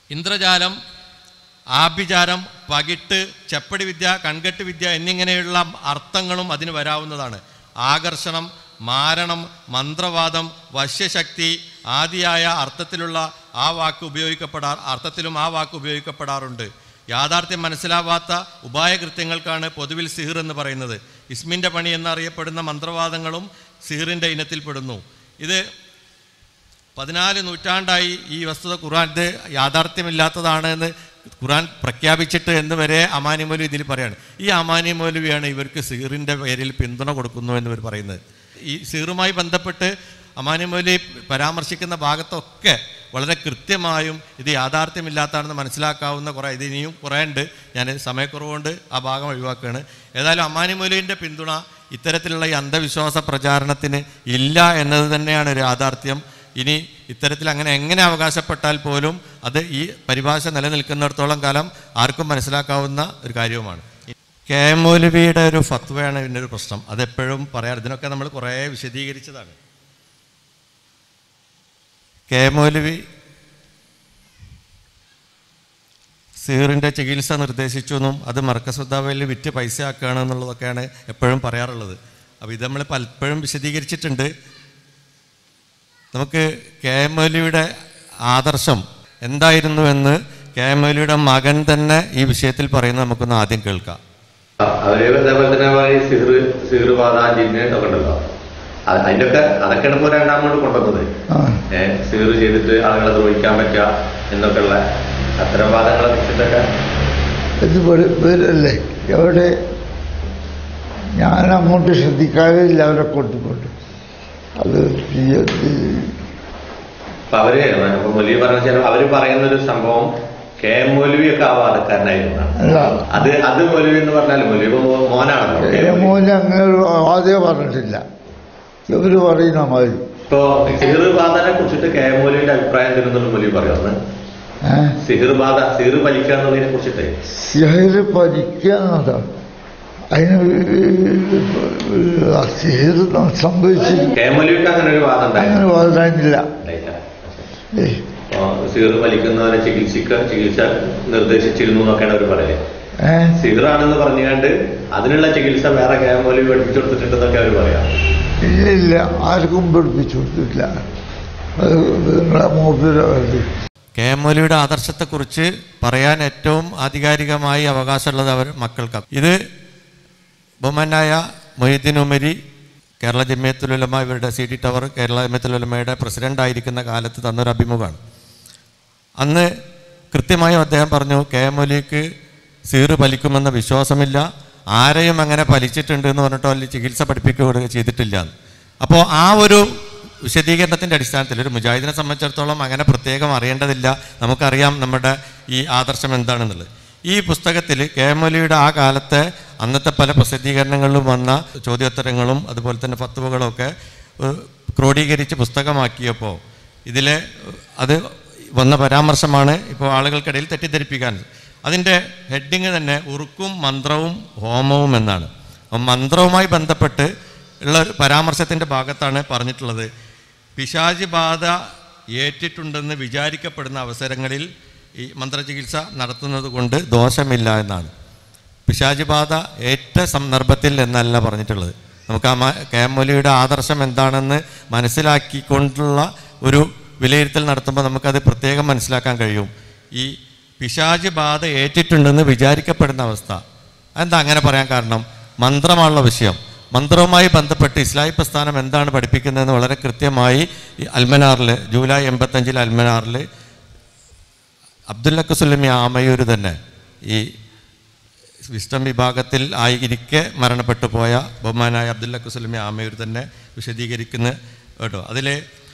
ഇന്ദ്രജാലം ആഭിചാരം പകിട്ട് ചെപ്പടി വിദ്യ കൺകെട്ട് വിദ്യ എന്നിങ്ങനെയുള്ള അർത്ഥങ്ങളും അതിന് വരാവുന്നതാണ് ആകർഷണം മാരണം മന്ത്രവാദം വശ്യശക്തി ആദിയായ അർത്ഥത്തിലുള്ള ആ വാക്ക് ഉപയോഗിക്കപ്പെടാ അർത്ഥത്തിലും ആ വാക്ക് ഉപയോഗിക്കപ്പെടാറുണ്ട് യാഥാർത്ഥ്യം മനസ്സിലാവാത്ത ഉപായകൃത്യങ്ങൾക്കാണ് പൊതുവിൽ സിഹിർ എന്ന് പറയുന്നത് ഇസ്മിൻ്റെ പണി എന്നറിയപ്പെടുന്ന മന്ത്രവാദങ്ങളും സിഹിറിൻ്റെ ഇനത്തിൽപ്പെടുന്നു ഇത് പതിനാല് നൂറ്റാണ്ടായി ഈ വസ്തുത ഖുർആൻ ഇത് യാഥാർത്ഥ്യമില്ലാത്തതാണ് എന്ന് ഖുർആൻ പ്രഖ്യാപിച്ചിട്ട് എന്ന് വരെ അമാനി മൗലവി ഇതിൽ പറയാണ് ഈ അമാനി മൗലവിയാണ് ഇവർക്ക് സീറിൻ്റെ പേരിൽ പിന്തുണ കൊടുക്കുന്നു എന്ന് ഇവർ പറയുന്നത് ഈ സീറുമായി ബന്ധപ്പെട്ട് അമാനി മൗലവി പരാമർശിക്കുന്ന ഭാഗത്തൊക്കെ വളരെ കൃത്യമായും ഇത് യാഥാർത്ഥ്യമില്ലാത്തതാണെന്ന് മനസ്സിലാക്കാവുന്ന കുറേ ഇത് ഇനിയും കുറേ ഉണ്ട് ഞാൻ സമയക്കുറവുകൊണ്ട് ആ ഭാഗം ഒഴിവാക്കുകയാണ് ഏതായാലും അമാനി മൗലവിൻ്റെ പിന്തുണ ഇത്തരത്തിലുള്ള ഈ അന്ധവിശ്വാസ പ്രചാരണത്തിന് ഇല്ല എന്നത് തന്നെയാണ് ഒരു യാഥാർത്ഥ്യം ഇനി ഇത്തരത്തിൽ അങ്ങനെ എങ്ങനെ അവകാശപ്പെട്ടാൽ പോലും അത് ഈ പരിഭാഷ നിലനിൽക്കുന്നിടത്തോളം കാലം ആർക്കും മനസ്സിലാക്കാവുന്ന ഒരു കാര്യവുമാണ് കെ എം മൗലവിയുടെ ഒരു ഫത്വയാണ് ഇതിൻ്റെ ഒരു പ്രശ്നം അതെപ്പോഴും പറയാറ് ഇതിനൊക്കെ നമ്മൾ കുറേ വിശദീകരിച്ചതാണ് കെ എം മൗലവി സീറിൻ്റെ ചികിത്സ നിർദ്ദേശിച്ചു എന്നും അത് മർക്കസുദ്ദാവയിൽ വിറ്റ് പൈസ ആക്കുകയാണ് എന്നുള്ളതൊക്കെയാണ് എപ്പോഴും പറയാറുള്ളത് അപ്പോൾ ഇത് നമ്മൾ പലപ്പോഴും വിശദീകരിച്ചിട്ടുണ്ട് നമുക്ക് കെ എം മൗലിയുടെ ആദർശം എന്തായിരുന്നു എന്ന് കെ എം മൗലിയുടെ മകൻ തന്നെ ഈ വിഷയത്തിൽ പറയുന്നത് നമുക്കൊന്ന് ആദ്യം കേൾക്കാം അവര് ഇതേപോലെ തന്നെ ഈ സിഹർ സിഹർ ബാധ ജിന്ന് ഒക്കെ ഉണ്ടല്ലോ അത് അതിന്റെയൊക്കെ അതൊക്കെയാണ് ഇപ്പൊ രണ്ടാമോട് കൊണ്ടുവന്നത് ആ ഏഹ് സിഹർ ചെയ്തിട്ട് ആളുകളെ ദ്രോഹിക്കാൻ പറ്റുക എന്നൊക്കെയുള്ള അത്തരം വാദങ്ങളെ കുറിച്ചിട്ടൊക്കെ ഇത് വെ- വരല്ലേ എവിടെ ഞാൻ അങ്ങോട്ട് ശ്രദ്ധിക്കാറില്ല അവരെ കൊണ്ടുകൊണ്ട് അത് ഈ- ഈ- അപ്പൊ അവര് ഇപ്പൊ മൊലി പറഞ്ഞ വെച്ചാൽ അവര് പറയുന്ന ഒരു സംഭവം കെ എം മൗലവി ഒക്കെ ആ വാദക്കാരനായിരുന്നാണ് അല്ല അത് അത് മൊലവി എന്ന് പറഞ്ഞാൽ മൊലി ഇപ്പൊ മോനാണല്ലോ കെ. എം. മൗലവി. മോനെ അങ്ങനെ ഒരു ആദ്യം പറഞ്ഞിട്ടില്ല ഇവര് പറയുന്ന മാതിരി ഇപ്പൊ സിഹിർ ബാധനെ കുറിച്ചിട്ട് കെ എം മൗലവിന്റെ അഭിപ്രായം തരുന്നുള്ള മൊലി പറയുന്നത് ഏഹ് സിഹിർ ബാധ സിഹിർ വലിക്കുക എന്നുള്ളതിനെ കുറിച്ചിട്ട് സിഹര് പഠിക്കുക എന്നതാണ് അതിന് സിഹർ സംഭവിച്ചില്ല കെ എം മൗലവിക്ക് അങ്ങനെ ഒരു വാദം അങ്ങനെ ഉണ്ടായിരുന്നു വളരാനില്ല ഉണ്ടായില്ല. ഏയ് സിഹർ വലിക്കുന്നവരെ ചികിത്സിക്ക ചികിത്സ നിർദ്ദേശിച്ചിരുന്നു എന്നൊക്കെയാണ് അവർ പറയുന്നത് ഏഹ് സിഹറാണെന്ന് പറഞ്ഞുകൊണ്ട് അതിനുള്ള ചികിത്സ വേറെ കേമോലി പഠിപ്പിച്ചു കൊടുത്തിട്ടുണ്ടെന്നൊക്കെ അവർ പറയാം ഇല്ല ഇല്ല ആർക്കും പഠിപ്പിച്ചു കൊടുത്തില്ല അത് നിങ്ങളെ മൂപ്പില കെ എം മൗലിയുടെ ആദർശത്തെക്കുറിച്ച് പറയാൻ ഏറ്റവും ആധികാരികമായി അവകാശമുള്ളത് അവർ മക്കൾക്കാണ് ഇത് ബഹുമാനായ മൊയ്തീൻ ഉമരി കേരള ജമിയത്തുലുലമ ഇവരുടെ സി ഡി ടവർ കേരള ജമിയത്തുലുലമയുടെ പ്രസിഡന്റ് ആയിരിക്കുന്ന കാലത്ത് തന്നൊരു അഭിമുഖമാണ് അന്ന് കൃത്യമായും അദ്ദേഹം പറഞ്ഞു കെ എം മൗലിക്ക് സീറ് പലിക്കുമെന്ന വിശ്വാസമില്ല ആരെയും അങ്ങനെ പലിച്ചിട്ടുണ്ട് എന്ന് പറഞ്ഞിട്ടോ അല്ലെങ്കിൽ ചികിത്സ പഠിപ്പിക്കുകയോ ചെയ്തിട്ടില്ല എന്ന്. അപ്പോൾ ആ ഒരു വിശദീകരണത്തിൻ്റെ അടിസ്ഥാനത്തിൽ ഒരു മുജാഹിദിനെ സംബന്ധിച്ചിടത്തോളം അങ്ങനെ പ്രത്യേകം അറിയേണ്ടതില്ല നമുക്കറിയാം നമ്മുടെ ഈ ആദർശം എന്താണെന്നുള്ളത് ഈ പുസ്തകത്തിൽ കെ എം മൗലിയുടെ ആ കാലത്തെ അന്നത്തെ പല പ്രസിദ്ധീകരണങ്ങളിലും വന്ന ചോദ്യോത്തരങ്ങളും അതുപോലെ തന്നെ ഫത്തുവകളും ഒക്കെ ഏഹ്, ക്രോഡീകരിച്ച് പുസ്തകമാക്കിയപ്പോൾ ഇതിലെ അത് വന്ന പരാമർശമാണ് ഇപ്പോൾ ആളുകൾക്കിടയിൽ തെറ്റിദ്ധരിപ്പിക്കാൻ അതിൻ്റെ ഹെഡിങ് തന്നെ ഉറുക്കും മന്ത്രവും ഹോമവും എന്നാണ് അപ്പം മന്ത്രവുമായി ബന്ധപ്പെട്ട് ഉള്ള ഒരു പരാമർശത്തിൻ്റെ ഭാഗത്താണ് പറഞ്ഞിട്ടുള്ളത് പിശാചി ബാധ ഏറ്റിട്ടുണ്ടെന്ന് വിചാരിക്കപ്പെടുന്ന അവസരങ്ങളിൽ ഈ മന്ത്രചികിത്സ നടത്തുന്നത് കൊണ്ട് ദോഷമില്ല എന്നാണ് പിശാചി ബാധ ഏറ്റ സന്ദർഭത്തിൽ എന്നല്ല പറഞ്ഞിട്ടുള്ളത് നമുക്ക് ആ മ- കെ എം മൊലിയുടെ ആദർശം എന്താണെന്ന് മനസ്സിലാക്കിക്കൊണ്ടുള്ള ഒരു വിലയിരുത്തൽ നടത്തുമ്പോൾ നമുക്കത് പ്രത്യേകം മനസ്സിലാക്കാൻ കഴിയും ഈ പിശാചി ബാധ ഏറ്റിട്ടുണ്ടെന്ന് വിചാരിക്കപ്പെടുന്ന അവസ്ഥ എന്താ അങ്ങനെ പറയാൻ കാരണം മന്ത്രമാണുള്ള വിഷയം മന്ത്രവുമായി ബന്ധപ്പെട്ട് ഇസ്ലാഹി പ്രസ്ഥാനം എന്താണ് പഠിപ്പിക്കുന്നതെന്ന് വളരെ കൃത്യമായി ഈ അൽമനാറിൽ ജൂലൈ എൺപത്തഞ്ചിൽ അൽമനാറിൽ അബ്ദുല്ലക്ക് സുല്ലമി ആമയൂർ തന്നെ ഈ വിസ്റ്റം വിഭാഗത്തിൽ ആയിരിക്കെ മരണപ്പെട്ടു പോയ ബഹുമാനായ അബ്ദുല്ലക്ക് സുല്ലമി ആമയൂർ തന്നെ വിശദീകരിക്കുന്ന കേട്ടോ അതിൽ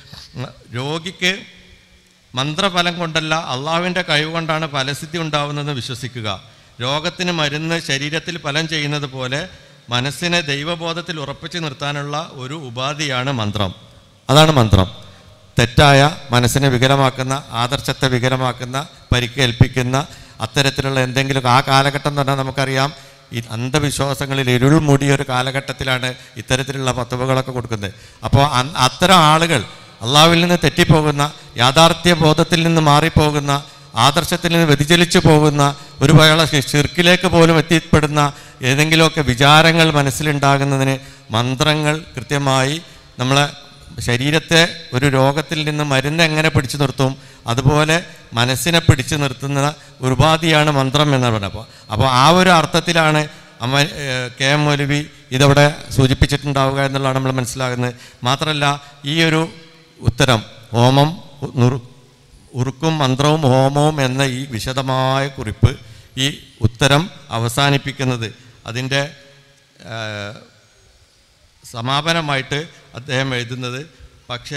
രോഗിക്ക് മന്ത്രഫലം കൊണ്ടല്ല അള്ളാഹുവിൻ്റെ കഴിവ് കൊണ്ടാണ് ഫലസിദ്ധി ഉണ്ടാവുന്നതെന്ന് വിശ്വസിക്കുക രോഗത്തിന് മരുന്ന് ശരീരത്തിൽ ഫലം ചെയ്യുന്നത് പോലെ മനസ്സിനെ ദൈവബോധത്തിൽ ഉറപ്പിച്ചു നിർത്താനുള്ള ഒരു ഉപാധിയാണ് മന്ത്രം അതാണ് മന്ത്രം തെറ്റായ മനസ്സിനെ വികലമാക്കുന്ന ആദർശത്തെ വികലമാക്കുന്ന പരിക്കേൽപ്പിക്കുന്ന അത്തരത്തിലുള്ള എന്തെങ്കിലും ആ കാലഘട്ടം എന്ന് പറഞ്ഞാൽ നമുക്കറിയാം ഈ അന്ധവിശ്വാസങ്ങളിൽ ഇരുൾ മൂടിയ ഒരു കാലഘട്ടത്തിലാണ് ഇത്തരത്തിലുള്ള പത്തുവകളൊക്കെ കൊടുക്കുന്നത് അപ്പോൾ അത്തരം ആളുകൾ അള്ളാഹുവിൽ നിന്ന് തെറ്റിപ്പോകുന്ന യാഥാർത്ഥ്യ ബോധത്തിൽ നിന്ന് മാറിപ്പോകുന്ന ആദർശത്തിൽ നിന്ന് വ്യതിചലിച്ചു പോകുന്ന ഒരു വേള ഷിർക്കിലേക്ക് പോലും എത്തിപ്പെടുന്ന ഏതെങ്കിലുമൊക്കെ വിചാരങ്ങൾ മനസ്സിലുണ്ടാകുന്നതിന് മന്ത്രങ്ങൾ കൃത്യമായി നമ്മളെ ശരീരത്തെ ഒരു രോഗത്തിൽ നിന്ന് മരുന്ന് എങ്ങനെ പിടിച്ചു നിർത്തും അതുപോലെ മനസ്സിനെ പിടിച്ചു നിർത്തുന്ന ഒരു ഉപാധിയാണ് മന്ത്രം എന്ന് പറയുന്നത് അപ്പോൾ അപ്പോൾ ആ ഒരു അർത്ഥത്തിലാണ് അമ്മ ഏഹ്, കെ എം മൗലവി ഇതവിടെ സൂചിപ്പിച്ചിട്ടുണ്ടാവുക എന്നുള്ളതാണ് നമ്മൾ മനസ്സിലാകുന്നത് മാത്രമല്ല ഈ ഒരു ഉത്തരം ഹോമം നുറു ഉറുക്കും മന്ത്രവും ഹോമവും എന്ന ഈ വിശദമായ കുറിപ്പ് ഈ ഉത്തരം അവസാനിപ്പിക്കുന്നത് അതിൻ്റെ ഏഹ്, സമാപനമായിട്ട് അദ്ദേഹം എഴുതുന്നത് പക്ഷേ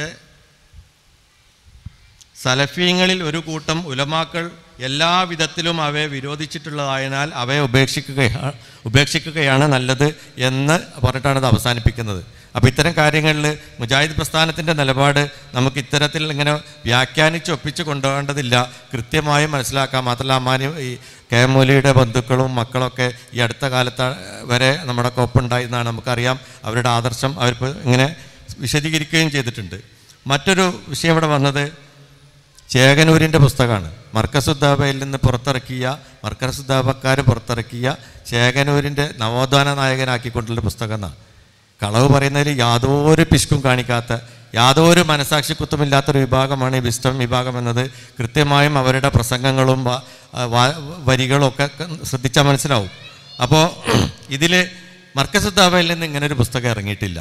സലഫീങ്ങളിൽ ഒരു കൂട്ടം ഉലമാക്കൾ എല്ലാ വിധത്തിലും അവയെ വിരോധിച്ചിട്ടുള്ളതായതിനാൽ അവയെ ഉപേക്ഷിക്കുകയാണ് ഉപേക്ഷിക്കുകയാണ് നല്ലത് എന്ന് പറഞ്ഞിട്ടാണ് ഇത് അവസാനിപ്പിക്കുന്നത് അപ്പോൾ ഇത്തരം കാര്യങ്ങളിൽ മുജാഹിദ് പ്രസ്ഥാനത്തിൻ്റെ നിലപാട് നമുക്ക് ഇത്തരത്തിൽ ഇങ്ങനെ വ്യാഖ്യാനിച്ച് ഒപ്പിച്ച് കൊണ്ടുപോകേണ്ടതില്ല കൃത്യമായി മനസ്സിലാക്കാം മാത്രമല്ല അമ്മാനി ഈ കെ എം മൗലിയുടെ ബന്ധുക്കളും മക്കളൊക്കെ ഈ അടുത്ത കാലത്ത് വരെ നമ്മുടെ ഒപ്പുണ്ടായിരുന്നാണ് നമുക്കറിയാം അവരുടെ ആദർശം അവരിപ്പോൾ ഇങ്ങനെ വിശദീകരിക്കുകയും ചെയ്തിട്ടുണ്ട് മറ്റൊരു വിഷയം ഇവിടെ വന്നത് ചേകനൂരിൻ്റെ പുസ്തകമാണ് മർക്കസുദ്ദാബയിൽ നിന്ന് പുറത്തിറക്കിയ മർക്കസുദ്ദാബക്കാർ പുറത്തിറക്കിയ ചേകനൂരിൻ്റെ നവോത്ഥാന നായകനാക്കിക്കൊണ്ടുള്ള പുസ്തകം എന്നാണ് കളവ് പറയുന്നതിൽ യാതൊരു പിശുക്കും കാണിക്കാത്ത യാതൊരു മനസാക്ഷി കുത്തുമില്ലാത്തൊരു വിഭാഗമാണ് ഈ വിസ്റ്റം വിഭാഗം എന്നത് കൃത്യമായും അവരുടെ പ്രസംഗങ്ങളും വ- വ- വരികളും ഒക്കെ ശ്രദ്ധിച്ചാൽ മനസ്സിലാവും അപ്പോൾ ഇതിൽ മർക്കസുദ്ദാബയിൽ നിന്ന് ഇങ്ങനെ ഒരു പുസ്തകം ഇറങ്ങിയിട്ടില്ല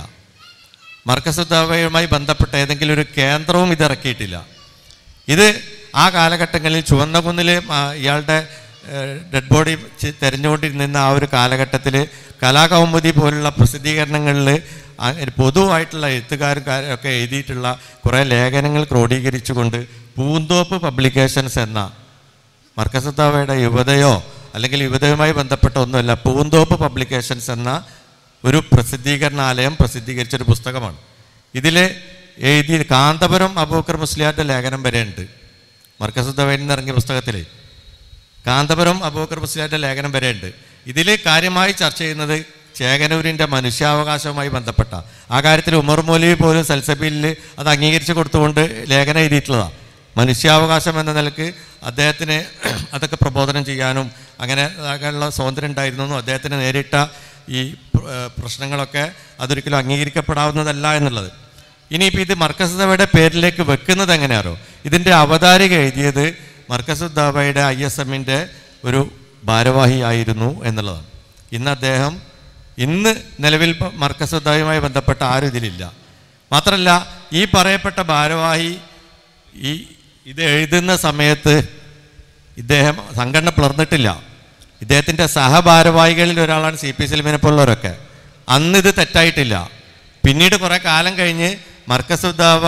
മർക്കസുദ്ദാബയുമായി ബന്ധപ്പെട്ട ഏതെങ്കിലും ഒരു കേന്ദ്രവും ഇത് ഇറക്കിയിട്ടില്ല ഇത് ആ കാലഘട്ടങ്ങളിൽ ചുവന്നകുന്നിൽ ഇയാളുടെ ഡെഡ് ബോഡി ചി- തെരഞ്ഞുകൊണ്ടിരുന്ന ആ ഒരു കാലഘട്ടത്തിൽ കലാകൗമുദി പോലുള്ള പ്രസിദ്ധീകരണങ്ങളിൽ പൊതുവായിട്ടുള്ള എഴുത്തുകാരും കാരും ഒക്കെ എഴുതിയിട്ടുള്ള കുറേ ലേഖനങ്ങൾ ക്രോഡീകരിച്ചുകൊണ്ട് പൂന്തോപ്പ് പബ്ലിക്കേഷൻസ് എന്ന മർക്കസത്താവയുടെ യുവതയോ അല്ലെങ്കിൽ യുവതയുമായി ബന്ധപ്പെട്ട ഒന്നുമല്ല പൂന്തോപ്പ് പബ്ലിക്കേഷൻസ് എന്ന ഒരു പ്രസിദ്ധീകരണാലയം പ്രസിദ്ധീകരിച്ചൊരു പുസ്തകമാണ് ഇതിൽ എഴുതി കാന്തപുരം അബൂക്കർ മുസ്ലിയാരുടെ ലേഖനം വരെ ഉണ്ട് മർക്കസുദ്ദവയിൽ നിന്ന് ഇറങ്ങിയ പുസ്തകത്തിൽ കാന്തപുരം അബൂക്കർ മുസ്ലിയാരുടെ ലേഖനം വരെ ഉണ്ട് ഇതിൽ കാര്യമായി ചർച്ച ചെയ്യുന്നത് ചേകനൂരിൻ്റെ മനുഷ്യാവകാശവുമായി ബന്ധപ്പെട്ട ആ കാര്യത്തിൽ ഉമർ മൗലവി പോലും സൽസബിലിൽ അത് അംഗീകരിച്ച് കൊടുത്തുകൊണ്ട് ലേഖനം എഴുതിയിട്ടുള്ളതാണ് മനുഷ്യാവകാശം എന്ന നിലക്ക് അദ്ദേഹത്തിന് അതൊക്കെ പ്രബോധനം ചെയ്യാനും അങ്ങനെ ഉള്ള സ്വാതന്ത്ര്യം ഉണ്ടായിരുന്നു എന്നും അദ്ദേഹത്തിന് നേരിട്ട ഈ പ്ര- ഏഹ് പ്രശ്നങ്ങളൊക്കെ അതൊരിക്കലും അംഗീകരിക്കപ്പെടാവുന്നതല്ല എന്നുള്ളത് ഇനിയിപ്പോൾ ഇത് മർക്കസുദ്ദവയുടെ പേരിലേക്ക് വെക്കുന്നത് എങ്ങനെയാണോ ഇതിൻ്റെ അവതാരിക എഴുതിയത് മർക്കസുദ്ദാബയുടെ ഐ എസ് എമ്മിൻ്റെ ഒരു ഭാരവാഹി ആയിരുന്നു എന്നുള്ളതാണ് ഇന്ന് അദ്ദേഹം ഇന്ന് നിലവിൽ പ- മർക്കസുദ്ദാബയുമായി ബന്ധപ്പെട്ട ആരും ഇതിലില്ല മാത്രമല്ല ഈ പറയപ്പെട്ട ഭാരവാഹി ഈ ഇത് എഴുതുന്ന സമയത്ത് ഇദ്ദേഹം സംഘടന പിളർന്നിട്ടില്ല ഇദ്ദേഹത്തിൻ്റെ സഹഭാരവാഹികളിൽ ഒരാളാണ് സി പി സലിമിനെ പോലുള്ളവരൊക്കെ അന്ന് ഇത് തെറ്റായിട്ടില്ല പിന്നീട് കുറേ കാലം കഴിഞ്ഞ് മർക്കസുദ്ദാവ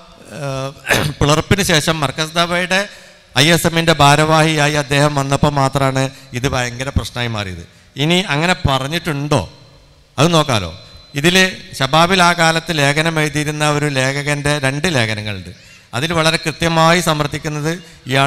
ഏഹ്, പിളർപ്പിന് ശേഷം മർക്കസുദ്ദാവയുടെ ഐ എസ് എമ്മിൻ്റെ ഭാരവാഹിയായി അദ്ദേഹം വന്നപ്പോൾ മാത്രമാണ് ഇത് ഭയങ്കര പ്രശ്നമായി മാറിയത് ഇനി അങ്ങനെ പറഞ്ഞിട്ടുണ്ടോ അത് നോക്കാലോ ഇതിൽ ഷബാബിൽ ആ കാലത്ത് ലേഖനം എഴുതിയിരുന്ന ഒരു ലേഖകൻ്റെ രണ്ട് ലേഖനങ്ങളുണ്ട് അതിൽ വളരെ കൃത്യമായി സമർത്ഥിക്കുന്നത് ഇയാൾ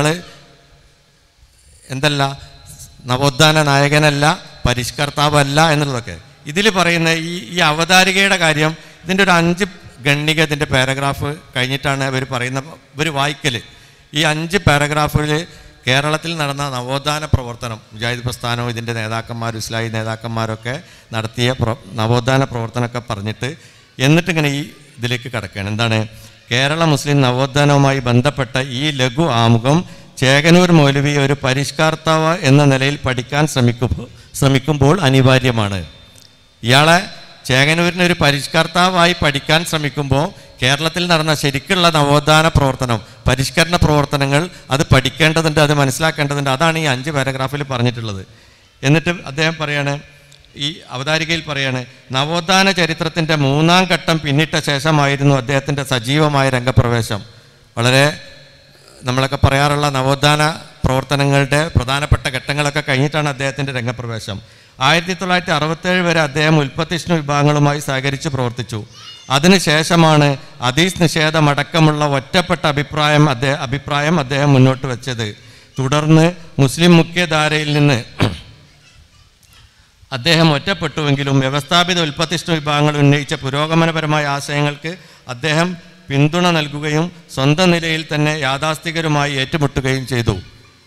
എന്തല്ല നവോത്ഥാന നായകനല്ല പരിഷ്കർത്താവല്ല എന്നുള്ളതൊക്കെ ഇതിൽ പറയുന്ന ഈ ഈ അവതാരികയുടെ കാര്യം ഇതിൻ്റെ ഒരു അഞ്ച് ഗണ്ണിക ഇതിൻ്റെ പാരഗ്രാഫ് കഴിഞ്ഞിട്ടാണ് ഇവർ പറയുന്ന ഇവർ വായിക്കൽ ഈ അഞ്ച് പാരഗ്രാഫുകളിൽ കേരളത്തിൽ നടന്ന നവോത്ഥാന പ്രവർത്തനം മുജാഹിദ് പ്രസ്ഥാനവും ഇതിൻ്റെ നേതാക്കന്മാരും ഇസ്ലാഹി നേതാക്കന്മാരൊക്കെ നടത്തിയ പ്ര നവോത്ഥാന പ്രവർത്തനമൊക്കെ പറഞ്ഞിട്ട് എന്നിട്ടിങ്ങനെ ഈ ഇതിലേക്ക് കിടക്കുകയാണ് എന്താണ് കേരള മുസ്ലിം നവോത്ഥാനവുമായി ബന്ധപ്പെട്ട ഈ ലഘു ആമുഖം ചേകനൂർ മൗലവി ഒരു പരിഷ്കർത്താവ് എന്ന നിലയിൽ പഠിക്കാൻ ശ്രമിക്കുമ്പോൾ ശ്രമിക്കുമ്പോൾ അനിവാര്യമാണ് ഇയാളെ ചേകനൂരിന് ഒരു പരിഷ്കർത്താവായി പഠിക്കാൻ ശ്രമിക്കുമ്പോൾ കേരളത്തിൽ നടന്ന ശരിക്കുള്ള നവോത്ഥാന പ്രവർത്തനം പരിഷ്കരണ പ്രവർത്തനങ്ങൾ അത് പഠിക്കേണ്ടതുണ്ട് അത് മനസ്സിലാക്കേണ്ടതുണ്ട് അതാണ് ഈ അഞ്ച് പാരഗ്രാഫിൽ പറഞ്ഞിട്ടുള്ളത് എന്നിട്ട് അദ്ദേഹം പറയാണ് ഈ അവതാരികയിൽ പറയാണ് നവോത്ഥാന ചരിത്രത്തിൻ്റെ മൂന്നാം ഘട്ടം പിന്നിട്ട ശേഷമായിരുന്നു അദ്ദേഹത്തിൻ്റെ സജീവമായ രംഗപ്രവേശം വളരെ നമ്മളൊക്കെ പറയാറുള്ള നവോത്ഥാന പ്രവർത്തനങ്ങളുടെ പ്രധാനപ്പെട്ട ഘട്ടങ്ങളൊക്കെ കഴിഞ്ഞിട്ടാണ് അദ്ദേഹത്തിൻ്റെ രംഗപ്രവേശം ആയിരത്തി തൊള്ളായിരത്തി അറുപത്തേഴ് വരെ അദ്ദേഹം ഉൽപ്പത്തിഷ്ണു വിഭാഗങ്ങളുമായി സഹകരിച്ച് പ്രവർത്തിച്ചു അതിനുശേഷമാണ് അതീസ് നിഷേധമടക്കമുള്ള ഒറ്റപ്പെട്ട അഭിപ്രായം അദ്ദേഹം അഭിപ്രായം അദ്ദേഹം മുന്നോട്ട് വെച്ചത് തുടർന്ന് മുസ്ലിം മുഖ്യധാരയിൽ നിന്ന് അദ്ദേഹം ഒറ്റപ്പെട്ടുവെങ്കിലും വ്യവസ്ഥാപിത ഉൽപ്പത്തിഷ്ണ വിഭാഗങ്ങൾ ഉന്നയിച്ച പുരോഗമനപരമായ ആശയങ്ങൾക്ക് അദ്ദേഹം പിന്തുണ നൽകുകയും സ്വന്തം നിലയിൽ തന്നെ യാഥാസ്ഥികരുമായി ഏറ്റുമുട്ടുകയും ചെയ്തു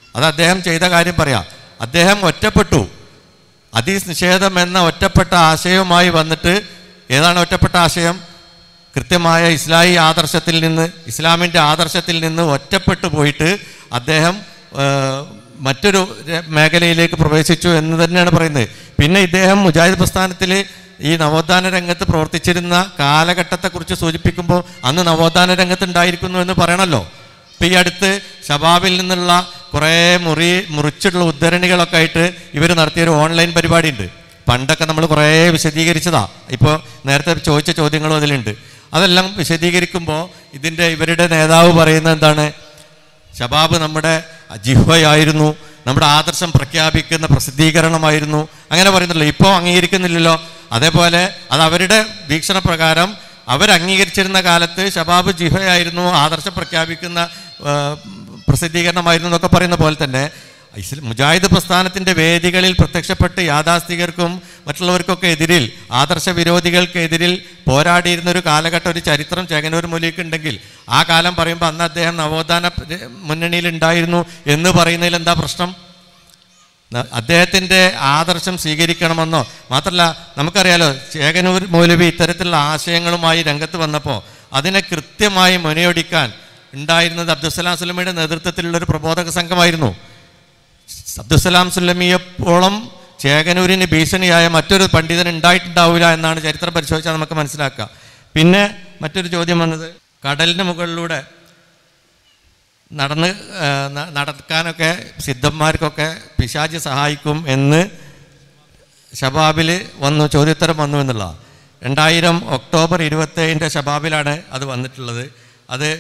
അത് അദ്ദേഹം ചെയ്ത കാര്യം പറയാം അദ്ദേഹം ഒറ്റപ്പെട്ടു അതീസ് നിഷേധം എന്ന ഒറ്റപ്പെട്ട ആശയവുമായി വന്നിട്ട് ഏതാണ് ഒറ്റപ്പെട്ട ആശയം കൃത്യമായ ഇസ്ലാഹി ആദർശത്തിൽ നിന്ന് ഇസ്ലാമിൻ്റെ ആദർശത്തിൽ നിന്ന് ഒറ്റപ്പെട്ടു പോയിട്ട് അദ്ദേഹം ആ, മറ്റൊരു ര- മേഖലയിലേക്ക് പ്രവേശിച്ചു എന്ന് തന്നെയാണ് പറയുന്നത് പിന്നെ ഇദ്ദേഹം മുജാഹിദ് പ്രസ്ഥാനത്തിൽ ഈ നവോത്ഥാന രംഗത്ത് പ്രവർത്തിച്ചിരുന്ന കാലഘട്ടത്തെക്കുറിച്ച് സൂചിപ്പിക്കുമ്പോൾ അന്ന് നവോത്ഥാന രംഗത്ത് ഉണ്ടായിരിക്കുന്നു എന്ന് പറയണമല്ലോ ഇപ്പം ഈ അടുത്ത് ഷബാബിൽ നിന്നുള്ള കുറേ മുറി മുറിച്ചിട്ടുള്ള ഉദ്ധരണികളൊക്കെ ആയിട്ട് ഇവർ നടത്തിയൊരു ഓൺലൈൻ പരിപാടി ഉണ്ട് പണ്ടൊക്കെ നമ്മൾ കുറേ വിശദീകരിച്ചതാ ഇപ്പോൾ നേരത്തെ ചോദിച്ച ചോദ്യങ്ങളും അതിലുണ്ട് അതെല്ലാം വിശദീകരിക്കുമ്പോൾ ഇതിൻ്റെ ഇവരുടെ നേതാവ് പറയുന്നത് എന്താണ് ഷബാബ് നമ്മുടെ ജിഹ്വയായിരുന്നു നമ്മുടെ ആദർശം പ്രഖ്യാപിക്കുന്ന പ്രസിദ്ധീകരണമായിരുന്നു അങ്ങനെ പറയുന്നല്ലോ ഇപ്പോൾ അംഗീകരിക്കുന്നില്ലല്ലോ അതേപോലെ അത് അവരുടെ വീക്ഷണപ്രകാരം അവരംഗീകരിച്ചിരുന്ന കാലത്ത് ഷബാബ് ജിഹയായിരുന്നു ആദർശം പ്രഖ്യാപിക്കുന്ന ആ, പ്രസിദ്ധീകരണമായിരുന്നു എന്നൊക്കെ പറയുന്ന പോലെ തന്നെ ഇസ്ല- മുജാഹിദ് പ്രസ്ഥാനത്തിൻ്റെ വേദികളിൽ പ്രത്യക്ഷപ്പെട്ട് യാഥാസ്ഥികർക്കും മറ്റുള്ളവർക്കൊക്കെ എതിരിൽ ആദർശ വിരോധികൾക്കെതിരിൽ പോരാടിയിരുന്ന ഒരു കാലഘട്ടം ഒരു ചരിത്രം ചേകനൂർ മൊലിക്ക് ഉണ്ടെങ്കിൽ ആ കാലം പറയുമ്പോൾ അന്ന് അദ്ദേഹം നവോത്ഥാന പ്ര- മുന്നണിയിൽ ഉണ്ടായിരുന്നു എന്ന് പറയുന്നതിൽ എന്താ പ്രശ്നം ന- അദ്ദേഹത്തിൻ്റെ ആദർശം സ്വീകരിക്കണമെന്നോ മാത്രമല്ല നമുക്കറിയാലോ ചേകനൂർ മൗലവി ഇത്തരത്തിലുള്ള ആശയങ്ങളുമായി രംഗത്ത് വന്നപ്പോൾ അതിനെ കൃത്യമായി മുനയൊടിക്കാൻ ഉണ്ടായിരുന്നത് അബ്ദുസലാം സുലമിയുടെ നേതൃത്വത്തിലുള്ള ഒരു പ്രബോധക സംഘമായിരുന്നു അബ്ദുസലാം സുല്ലമിയെപ്പോളം ചേകനൂരിന് ഭീഷണിയായ മറ്റൊരു പണ്ഡിതൻ ഉണ്ടായിട്ടുണ്ടാവില്ല എന്നാണ് ചരിത്രം പരിശോധിച്ചാൽ നമുക്ക് മനസ്സിലാക്കുക പിന്നെ മറ്റൊരു ചോദ്യം വന്നത് കടലിന് മുകളിലൂടെ നടന്ന് ആ, ന- നടക്കാനൊക്കെ സിദ്ധന്മാർക്കൊക്കെ പിശാചി സഹായിക്കും എന്ന് ഷബാബിൽ വന്നു ചോദ്യോത്തരം വന്നു എന്നുള്ള രണ്ടായിരം ഒക്ടോബർ ഇരുപത്തേഴിൻ്റെ ഷബാബിലാണ് അത് വന്നിട്ടുള്ളത് അത്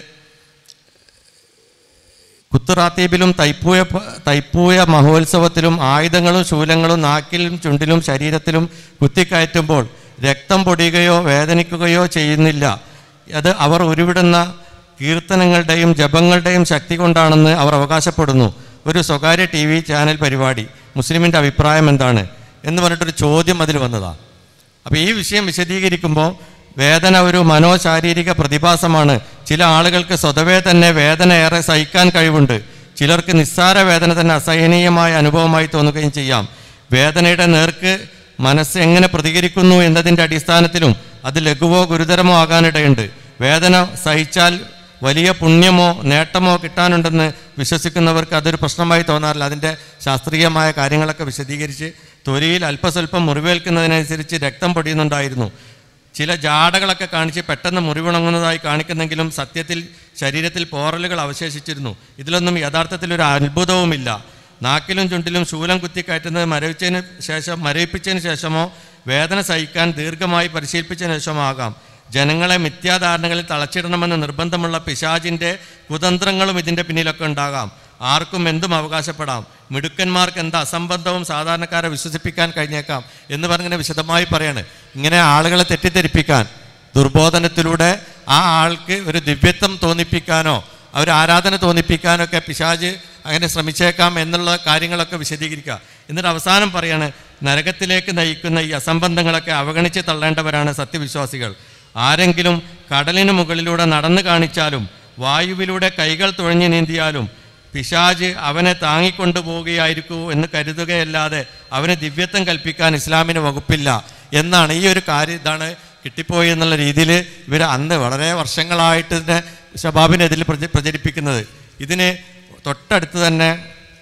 കുത്തുറാത്തീബിലും തൈപ്പൂയ പ- തൈപ്പൂയ മഹോത്സവത്തിലും ആയുധങ്ങളും ശൂലങ്ങളും നാക്കിലും ചുണ്ടിലും ശരീരത്തിലും കുത്തിക്കയറ്റുമ്പോൾ രക്തം പൊടിയുകയോ വേദനിക്കുകയോ ചെയ്യുന്നില്ല അത് അവർ ഉരുവിടുന്ന കീർത്തനങ്ങളുടെയും ജപങ്ങളുടെയും ശക്തി കൊണ്ടാണെന്ന് അവർ അവകാശപ്പെടുന്നു ഒരു സ്വകാര്യ ടി വി ചാനൽ പരിപാടി മുസ്ലിമിൻ്റെ അഭിപ്രായം എന്താണ് എന്ന് പറഞ്ഞിട്ടൊരു ചോദ്യം അതിൽ വന്നതാണ് അപ്പോൾ ഈ വിഷയം വിശദീകരിക്കുമ്പോൾ വേദന ഒരു മനോശാരീരിക പ്രതിഭാസമാണ് ചില ആളുകൾക്ക് സ്വതവേ തന്നെ വേദന ഏറെ സഹിക്കാൻ കഴിവുണ്ട് ചിലർക്ക് നിസ്സാര വേദന തന്നെ അസഹനീയമായ അനുഭവമായി തോന്നുകയും ചെയ്യാം വേദനയുടെ നേർക്ക് മനസ്സ് എങ്ങനെ പ്രതികരിക്കുന്നു എന്നതിൻ്റെ അടിസ്ഥാനത്തിലും അത് ലഘുവോ ഗുരുതരമോ ആകാനിടയുണ്ട് വേദന സഹിച്ചാൽ വലിയ പുണ്യമോ നേട്ടമോ കിട്ടാനുണ്ടെന്ന് വിശ്വസിക്കുന്നവർക്ക് അതൊരു പ്രശ്നമായി തോന്നാറില്ല അതിൻ്റെ ശാസ്ത്രീയമായ കാര്യങ്ങളൊക്കെ വിശദീകരിച്ച് തൊലിയിൽ അല്പസ്വല്പം മുറിവേൽക്കുന്നതിനനുസരിച്ച് രക്തം പൊടിയുന്നുണ്ടായിരുന്നു ചില ജാടകളൊക്കെ കാണിച്ച് പെട്ടെന്ന് മുറിവുണങ്ങുന്നതായി കാണിക്കുന്നെങ്കിലും സത്യത്തിൽ ശരീരത്തിൽ പോറലുകൾ അവശേഷിച്ചിരുന്നു ഇതിലൊന്നും യഥാർത്ഥത്തിൽ ഒരു അത്ഭുതവുമില്ല നാക്കിലും ചുണ്ടിലും ശൂലം കുത്തിക്കയറ്റുന്നത് മരവിച്ചതിന് ശേഷം മരവിപ്പിച്ചതിന് ശേഷമോ വേദന സഹിക്കാൻ ദീർഘമായി പരിശീലിപ്പിച്ചതിന് ശേഷമോ ആകാം ജനങ്ങളെ മിഥ്യാധാരണകളിൽ തളച്ചിടണമെന്ന് നിർബന്ധമുള്ള പിശാചിൻ്റെ കുതന്ത്രങ്ങളും ഇതിൻ്റെ പിന്നിലൊക്കെ ഉണ്ടാകാം ആർക്കും എന്തും അവകാശപ്പെടാം മിടുക്കന്മാർക്ക് എന്ത് അസംബന്ധവും സാധാരണക്കാരെ വിശ്വസിപ്പിക്കാൻ കഴിഞ്ഞേക്കാം എന്ന് പറഞ്ഞിങ്ങനെ വിശദമായി പറയാണ് ഇങ്ങനെ ആളുകളെ തെറ്റിദ്ധരിപ്പിക്കാൻ ദുർബോധനത്തിലൂടെ ആ ആൾക്ക് ഒരു ദിവ്യത്വം തോന്നിപ്പിക്കാനോ ഒരു ആരാധന തോന്നിപ്പിക്കാനോ ഒക്കെ പിശാജ് അങ്ങനെ ശ്രമിച്ചേക്കാം എന്നുള്ള കാര്യങ്ങളൊക്കെ വിശദീകരിക്കുക എന്നിട്ട് അവസാനം പറയാണ് നരകത്തിലേക്ക് നയിക്കുന്ന ഈ അസംബന്ധങ്ങളൊക്കെ അവഗണിച്ച് തള്ളേണ്ടവരാണ് സത്യവിശ്വാസികൾ ആരെങ്കിലും കടലിന് മുകളിലൂടെ നടന്നു കാണിച്ചാലും വായുവിലൂടെ കൈകൾ തുഴഞ്ഞു നീന്തിയാലും പിശാജ് അവനെ താങ്ങിക്കൊണ്ടു പോവുകയായിരിക്കൂ എന്ന് കരുതുകയല്ലാതെ അവന് ദിവ്യത്വം കൽപ്പിക്കാൻ ഇസ്ലാമിന് വകുപ്പില്ല എന്നാണ് ഈ ഒരു കാര്യം ഇതാണ് കിട്ടിപ്പോയി എന്നുള്ള രീതിയിൽ ഇവർ അന്ന് വളരെ വർഷങ്ങളായിട്ട് തന്നെ ഷബാബിനെതിൽ പ്രച പ്രചരിപ്പിക്കുന്നത് ഇതിന് തൊട്ടടുത്ത് തന്നെ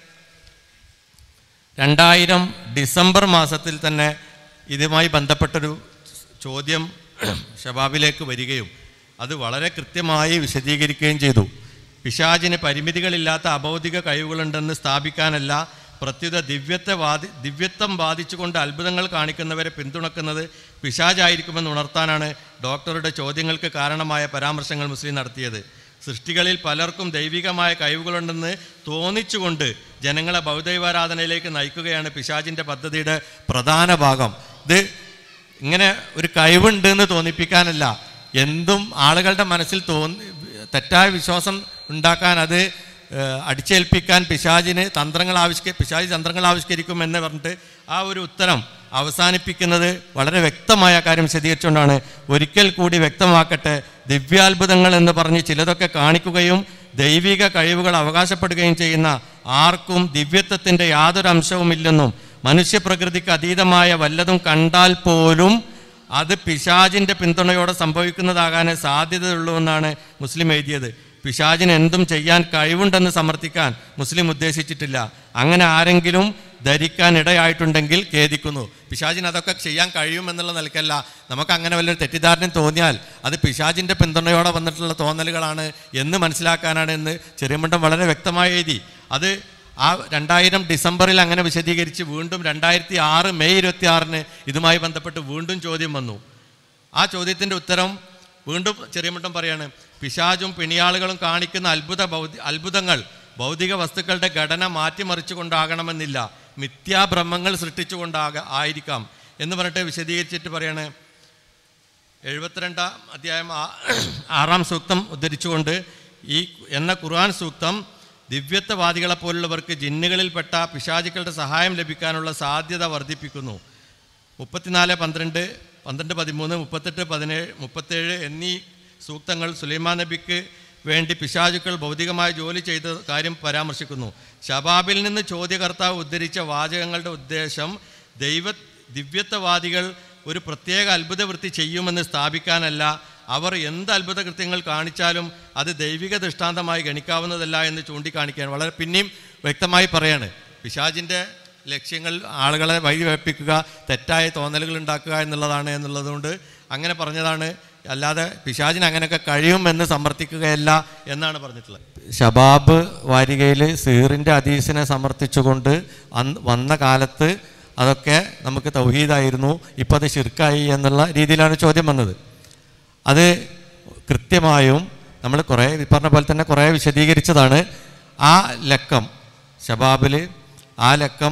രണ്ടായിരം ഡിസംബർ മാസത്തിൽ തന്നെ ഇതുമായി ബന്ധപ്പെട്ടൊരു ചോദ്യം ഷബാബിലേക്ക് വരികയും അത് വളരെ കൃത്യമായി വിശദീകരിക്കുകയും ചെയ്തു പിശാചിന് പരിമിതികളില്ലാത്ത അബൗദിക കഴിവുകളുണ്ടെന്ന് സ്ഥാപിക്കാനല്ല പ്രത്യുത ദിവ്യത്തെ വാദി ദിവ്യത്വം ബാധിച്ചുകൊണ്ട് അത്ഭുതങ്ങൾ കാണിക്കുന്നവരെ പിന്തുണക്കുന്നത് പിശാചായിരിക്കുമെന്ന് ഉണർത്താനാണ് ഡോക്ടറുടെ ചോദ്യങ്ങൾക്ക് കാരണമായ പരാമർശങ്ങൾ മുസ്ലിം നടത്തിയത് സൃഷ്ടികളിൽ പലർക്കും ദൈവികമായ കഴിവുകളുണ്ടെന്ന് തോന്നിച്ചുകൊണ്ട് ജനങ്ങളെ ബൗദ്ധൈവാരാധനയിലേക്ക് നയിക്കുകയാണ് പിശാചിൻ്റെ പദ്ധതിയുടെ പ്രധാന ഭാഗം ഇത് ഇങ്ങനെ ഒരു കഴിവുണ്ട് എന്ന് തോന്നിപ്പിക്കാനല്ല എന്തും ആളുകളുടെ മനസ്സിൽ തോന്നി തെറ്റായ വിശ്വാസം ഉണ്ടാക്കാൻ അത് ഏഹ്, അടിച്ചേൽപ്പിക്കാൻ പിശാചിന് തന്ത്രങ്ങൾ ആവിഷ്ക പിശാചി തന്ത്രങ്ങൾ ആവിഷ്കരിക്കും എന്ന് പറഞ്ഞിട്ട് ആ ഒരു ഉത്തരം അവസാനിപ്പിക്കുന്നത് വളരെ വ്യക്തമായ കാര്യം വിശദീകരിച്ചുകൊണ്ടാണ് ഒരിക്കൽ കൂടി വ്യക്തമാക്കട്ടെ ദിവ്യാത്ഭുതങ്ങൾ എന്ന് പറഞ്ഞ് ചിലതൊക്കെ കാണിക്കുകയും ദൈവിക കഴിവുകൾ അവകാശപ്പെടുകയും ചെയ്യുന്ന ആർക്കും ദിവ്യത്വത്തിൻ്റെ യാതൊരു അംശവുമില്ലെന്നും മനുഷ്യപ്രകൃതിക്ക് അതീതമായ വല്ലതും കണ്ടാൽ പോലും അത് പിശാജിൻ്റെ പിന്തുണയോടെ സംഭവിക്കുന്നതാകാനേ സാധ്യതയുള്ളൂ എന്നാണ് മുസ്ലിം എഴുതിയത് പിശാജിന് എന്തും ചെയ്യാൻ കഴിവുണ്ടെന്ന് സമർത്ഥിക്കാൻ മുസ്ലിം ഉദ്ദേശിച്ചിട്ടില്ല അങ്ങനെ ആരെങ്കിലും ധരിക്കാൻ ഇടയായിട്ടുണ്ടെങ്കിൽ ഖേദിക്കുന്നു പിശാജിന് അതൊക്കെ ചെയ്യാൻ കഴിയുമെന്നുള്ള നിലക്കല്ല നമുക്ക് അങ്ങനെ വല്ലൊരു തെറ്റിദ്ധാരണയും തോന്നിയാൽ അത് പിശാജിൻ്റെ പിന്തുണയോടെ വന്നിട്ടുള്ള തോന്നലുകളാണ് എന്ന് മനസ്സിലാക്കാനാണ് എന്ന് ചെറിയമുണ്ടം വളരെ വ്യക്തമായി എഴുതി അത് ആ രണ്ടായിരം ഡിസംബറിൽ അങ്ങനെ വിശദീകരിച്ച് വീണ്ടും രണ്ടായിരത്തി ആറ് മെയ് ഇരുപത്തി ആറിന് ഇതുമായി ബന്ധപ്പെട്ട് വീണ്ടും ചോദ്യം വന്നു ആ ചോദ്യത്തിൻ്റെ ഉത്തരം വീണ്ടും ചെറിയമുട്ടം പറയാണ് പിശാചും പിണിയാളുകളും കാണിക്കുന്ന അത്ഭുത ഭൗതി അത്ഭുതങ്ങൾ ഭൗതിക വസ്തുക്കളുടെ ഘടന മാറ്റിമറിച്ചുകൊണ്ടാകണമെന്നില്ല മിഥ്യാഭ്രമങ്ങൾ സൃഷ്ടിച്ചുകൊണ്ടാക ആയിരിക്കാം എന്ന് പറഞ്ഞിട്ട് വിശദീകരിച്ചിട്ട് പറയാണ് എഴുപത്തിരണ്ടാം അധ്യായം ആ- ആറാം സൂക്തം ഉദ്ധരിച്ചുകൊണ്ട് ഈ എന്ന ഖുർആൻ സൂക്തം ദിവ്യത്വവാദികളെ പോലുള്ളവർക്ക് ജിന്നുകളിൽപ്പെട്ട പിശാചുക്കളുടെ സഹായം ലഭിക്കാനുള്ള സാധ്യത വർദ്ധിപ്പിക്കുന്നു മുപ്പത്തിനാല് പന്ത്രണ്ട് പന്ത്രണ്ട് പതിമൂന്ന് മുപ്പത്തെട്ട് പതിനേഴ് മുപ്പത്തേഴ് എന്നീ സൂക്തങ്ങൾ സുലൈമാൻ നബിക്ക് വേണ്ടി പിശാചുക്കൾ ഭൗതികമായ ജോലി ചെയ്ത കാര്യം പരാമർശിക്കുന്നു ഷബാബിൽ നിന്ന് ചോദ്യകർത്താവ് ഉദ്ധരിച്ച വാചകങ്ങളുടെ ഉദ്ദേശം ദൈവ ദിവ്യത്വവാദികൾ ഒരു പ്രത്യേക അത്ഭുത വൃത്തി ചെയ്യുമെന്ന് സ്ഥാപിക്കാനല്ല അവർ എന്ത് അത്ഭുത കൃത്യങ്ങൾ കാണിച്ചാലും അത് ദൈവിക ദൃഷ്ടാന്തമായി ഗണിക്കാവുന്നതല്ല എന്ന് ചൂണ്ടിക്കാണിക്കാൻ വളരെ പിന്നെയും വ്യക്തമായി പറയാണ് പിശാജിൻ്റെ ലക്ഷ്യങ്ങൾ ആളുകളെ വഴിവെപ്പിക്കുക തെറ്റായ തോന്നലുകൾ ഉണ്ടാക്കുക എന്നുള്ളതാണ് എന്നുള്ളതുകൊണ്ട് അങ്ങനെ പറഞ്ഞതാണ് അല്ലാതെ പിശാജിന് അങ്ങനെയൊക്കെ കഴിയുമെന്ന് സമർത്ഥിക്കുകയല്ല എന്നാണ് പറഞ്ഞിട്ടുള്ളത് ഷബാബ് വാരികയിൽ സീറിൻ്റെ അദീസിനെ സമർത്ഥിച്ചുകൊണ്ട് അന്ന് വന്ന കാലത്ത് അതൊക്കെ നമുക്ക് തൗഹീദായിരുന്നു ഇപ്പം അത് ഷിർക്കായി എന്നുള്ള രീതിയിലാണ് ചോദ്യം വന്നത് അത് കൃത്യമായും നമ്മൾ കുറേ ഈ പറഞ്ഞ പോലെ തന്നെ കുറേ വിശദീകരിച്ചതാണ് ആ ലക്കം ഷബാബിൽ ആ ലക്കം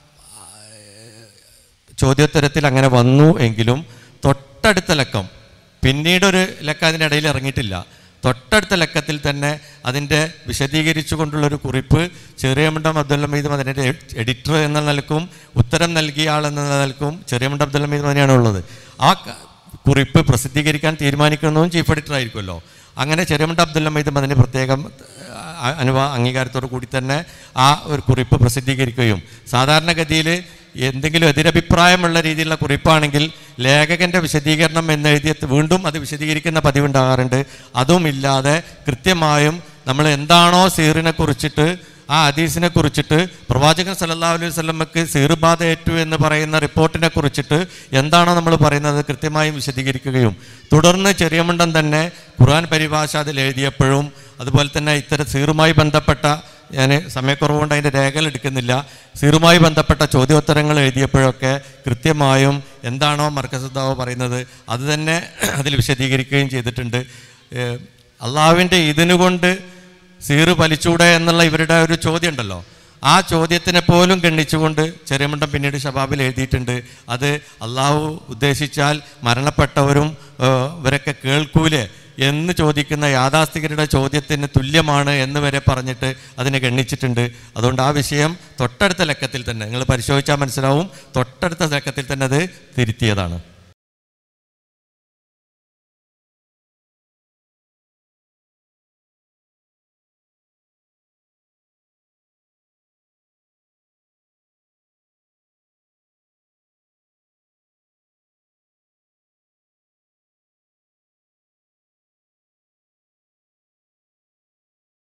ചോദ്യോത്തരത്തിൽ അങ്ങനെ വന്നു എങ്കിലും തൊട്ടടുത്ത ലക്കം പിന്നീടൊരു ലക്കം അതിനിടയിൽ ഇറങ്ങിയിട്ടില്ല തൊട്ടടുത്ത ലക്കത്തിൽ തന്നെ അതിൻ്റെ വിശദീകരിച്ചുകൊണ്ടുള്ളൊരു കുറിപ്പ് ചെറിയമുണ്ടം അബ്ദുൽ ഹമീദ് അതിൻ്റെ എഡിറ്റർ എന്ന നിലക്കും ഉത്തരം നൽകിയ ആൾ എന്ന നിലക്കും ചെറിയമുണ്ടം അബ്ദുൽ ഹമീദ് തന്നെയാണ് ഉള്ളത് ആ ക- കുറിപ്പ് പ്രസിദ്ധീകരിക്കാൻ തീരുമാനിക്കുന്നതും ചീഫ് എഡിറ്റർ ആയിരിക്കുമല്ലോ അങ്ങനെ ചെറിയമുണ്ട അബ്ദുൽ ഹമീദ് അതിന് പ്രത്യേകം അ- അനുവാ അംഗീകാരത്തോടു കൂടി തന്നെ ആ ഒരു കുറിപ്പ് പ്രസിദ്ധീകരിക്കുകയും സാധാരണഗതിയിൽ എന്തെങ്കിലും എതിരഭിപ്രായമുള്ള രീതിയിലുള്ള കുറിപ്പാണെങ്കിൽ ലേഖകൻ്റെ വിശദീകരണം എന്നെഴുതിയ വീണ്ടും അത് വിശദീകരിക്കുന്ന പതിവുണ്ടാകാറുണ്ട് അതും ഇല്ലാതെ കൃത്യമായും നമ്മൾ എന്താണോ സീറിനെ കുറിച്ചിട്ട് ആ ഹദീസിനെ കുറിച്ചിട്ട് പ്രവാചകൻ സല്ലല്ലാഹു അലൈഹി വസല്ലമക്ക് സീറുബാധ ഏറ്റു എന്ന് പറയുന്ന റിപ്പോർട്ടിനെ കുറിച്ചിട്ട് എന്താണോ നമ്മൾ പറയുന്നത് കൃത്യമായും വിശദീകരിക്കുകയും തുടർന്ന് ചെറിയമുണ്ടൻ തന്നെ ഖുർആൻ പരിഭാഷ അതിൽ എഴുതിയപ്പോഴും അതുപോലെ തന്നെ ഇത്തരം സീറുമായി ബന്ധപ്പെട്ട ഞാൻ സമയക്കുറവുകൊണ്ട് അതിൻ്റെ രേഖകൾ എടുക്കുന്നില്ല സീറുമായി ബന്ധപ്പെട്ട ചോദ്യോത്തരങ്ങൾ എഴുതിയപ്പോഴൊക്കെ കൃത്യമായും എന്താണോ മർക്കസുദ്ദാവ് പറയുന്നത് അത് തന്നെ അതിൽ വിശദീകരിക്കുകയും ചെയ്തിട്ടുണ്ട് ഏഹ് അള്ളാഹുവിൻ്റെ ഇതിനുകൊണ്ട് സീറ് വലിച്ചൂടെ എന്നുള്ള ഇവരുടെ ഒരു ചോദ്യം ഉണ്ടല്ലോ ആ ചോദ്യത്തിനെ പോലും ഗണ്ണിച്ചുകൊണ്ട് ചെറിയമുണ്ടം പിന്നീട് ഷബാബിൽ എഴുതിയിട്ടുണ്ട് അത് അള്ളാഹു ഉദ്ദേശിച്ചാൽ മരണപ്പെട്ടവരും ഏഹ്, ഇവരൊക്കെ കേൾക്കൂലേ എന്ന് ചോദിക്കുന്ന യാഥാസ്ഥികരുടെ ചോദ്യത്തിന് തുല്യമാണ് എന്ന് വരെ പറഞ്ഞിട്ട് അതിനെ ഗണ്ണിച്ചിട്ടുണ്ട് അതുകൊണ്ട് ആ വിഷയം തൊട്ടടുത്ത ലക്കത്തിൽ തന്നെ നിങ്ങൾ പരിശോധിച്ചാൽ മനസ്സിലാവും തൊട്ടടുത്ത ലക്കത്തിൽ തന്നെ അത് തിരുത്തിയതാണ്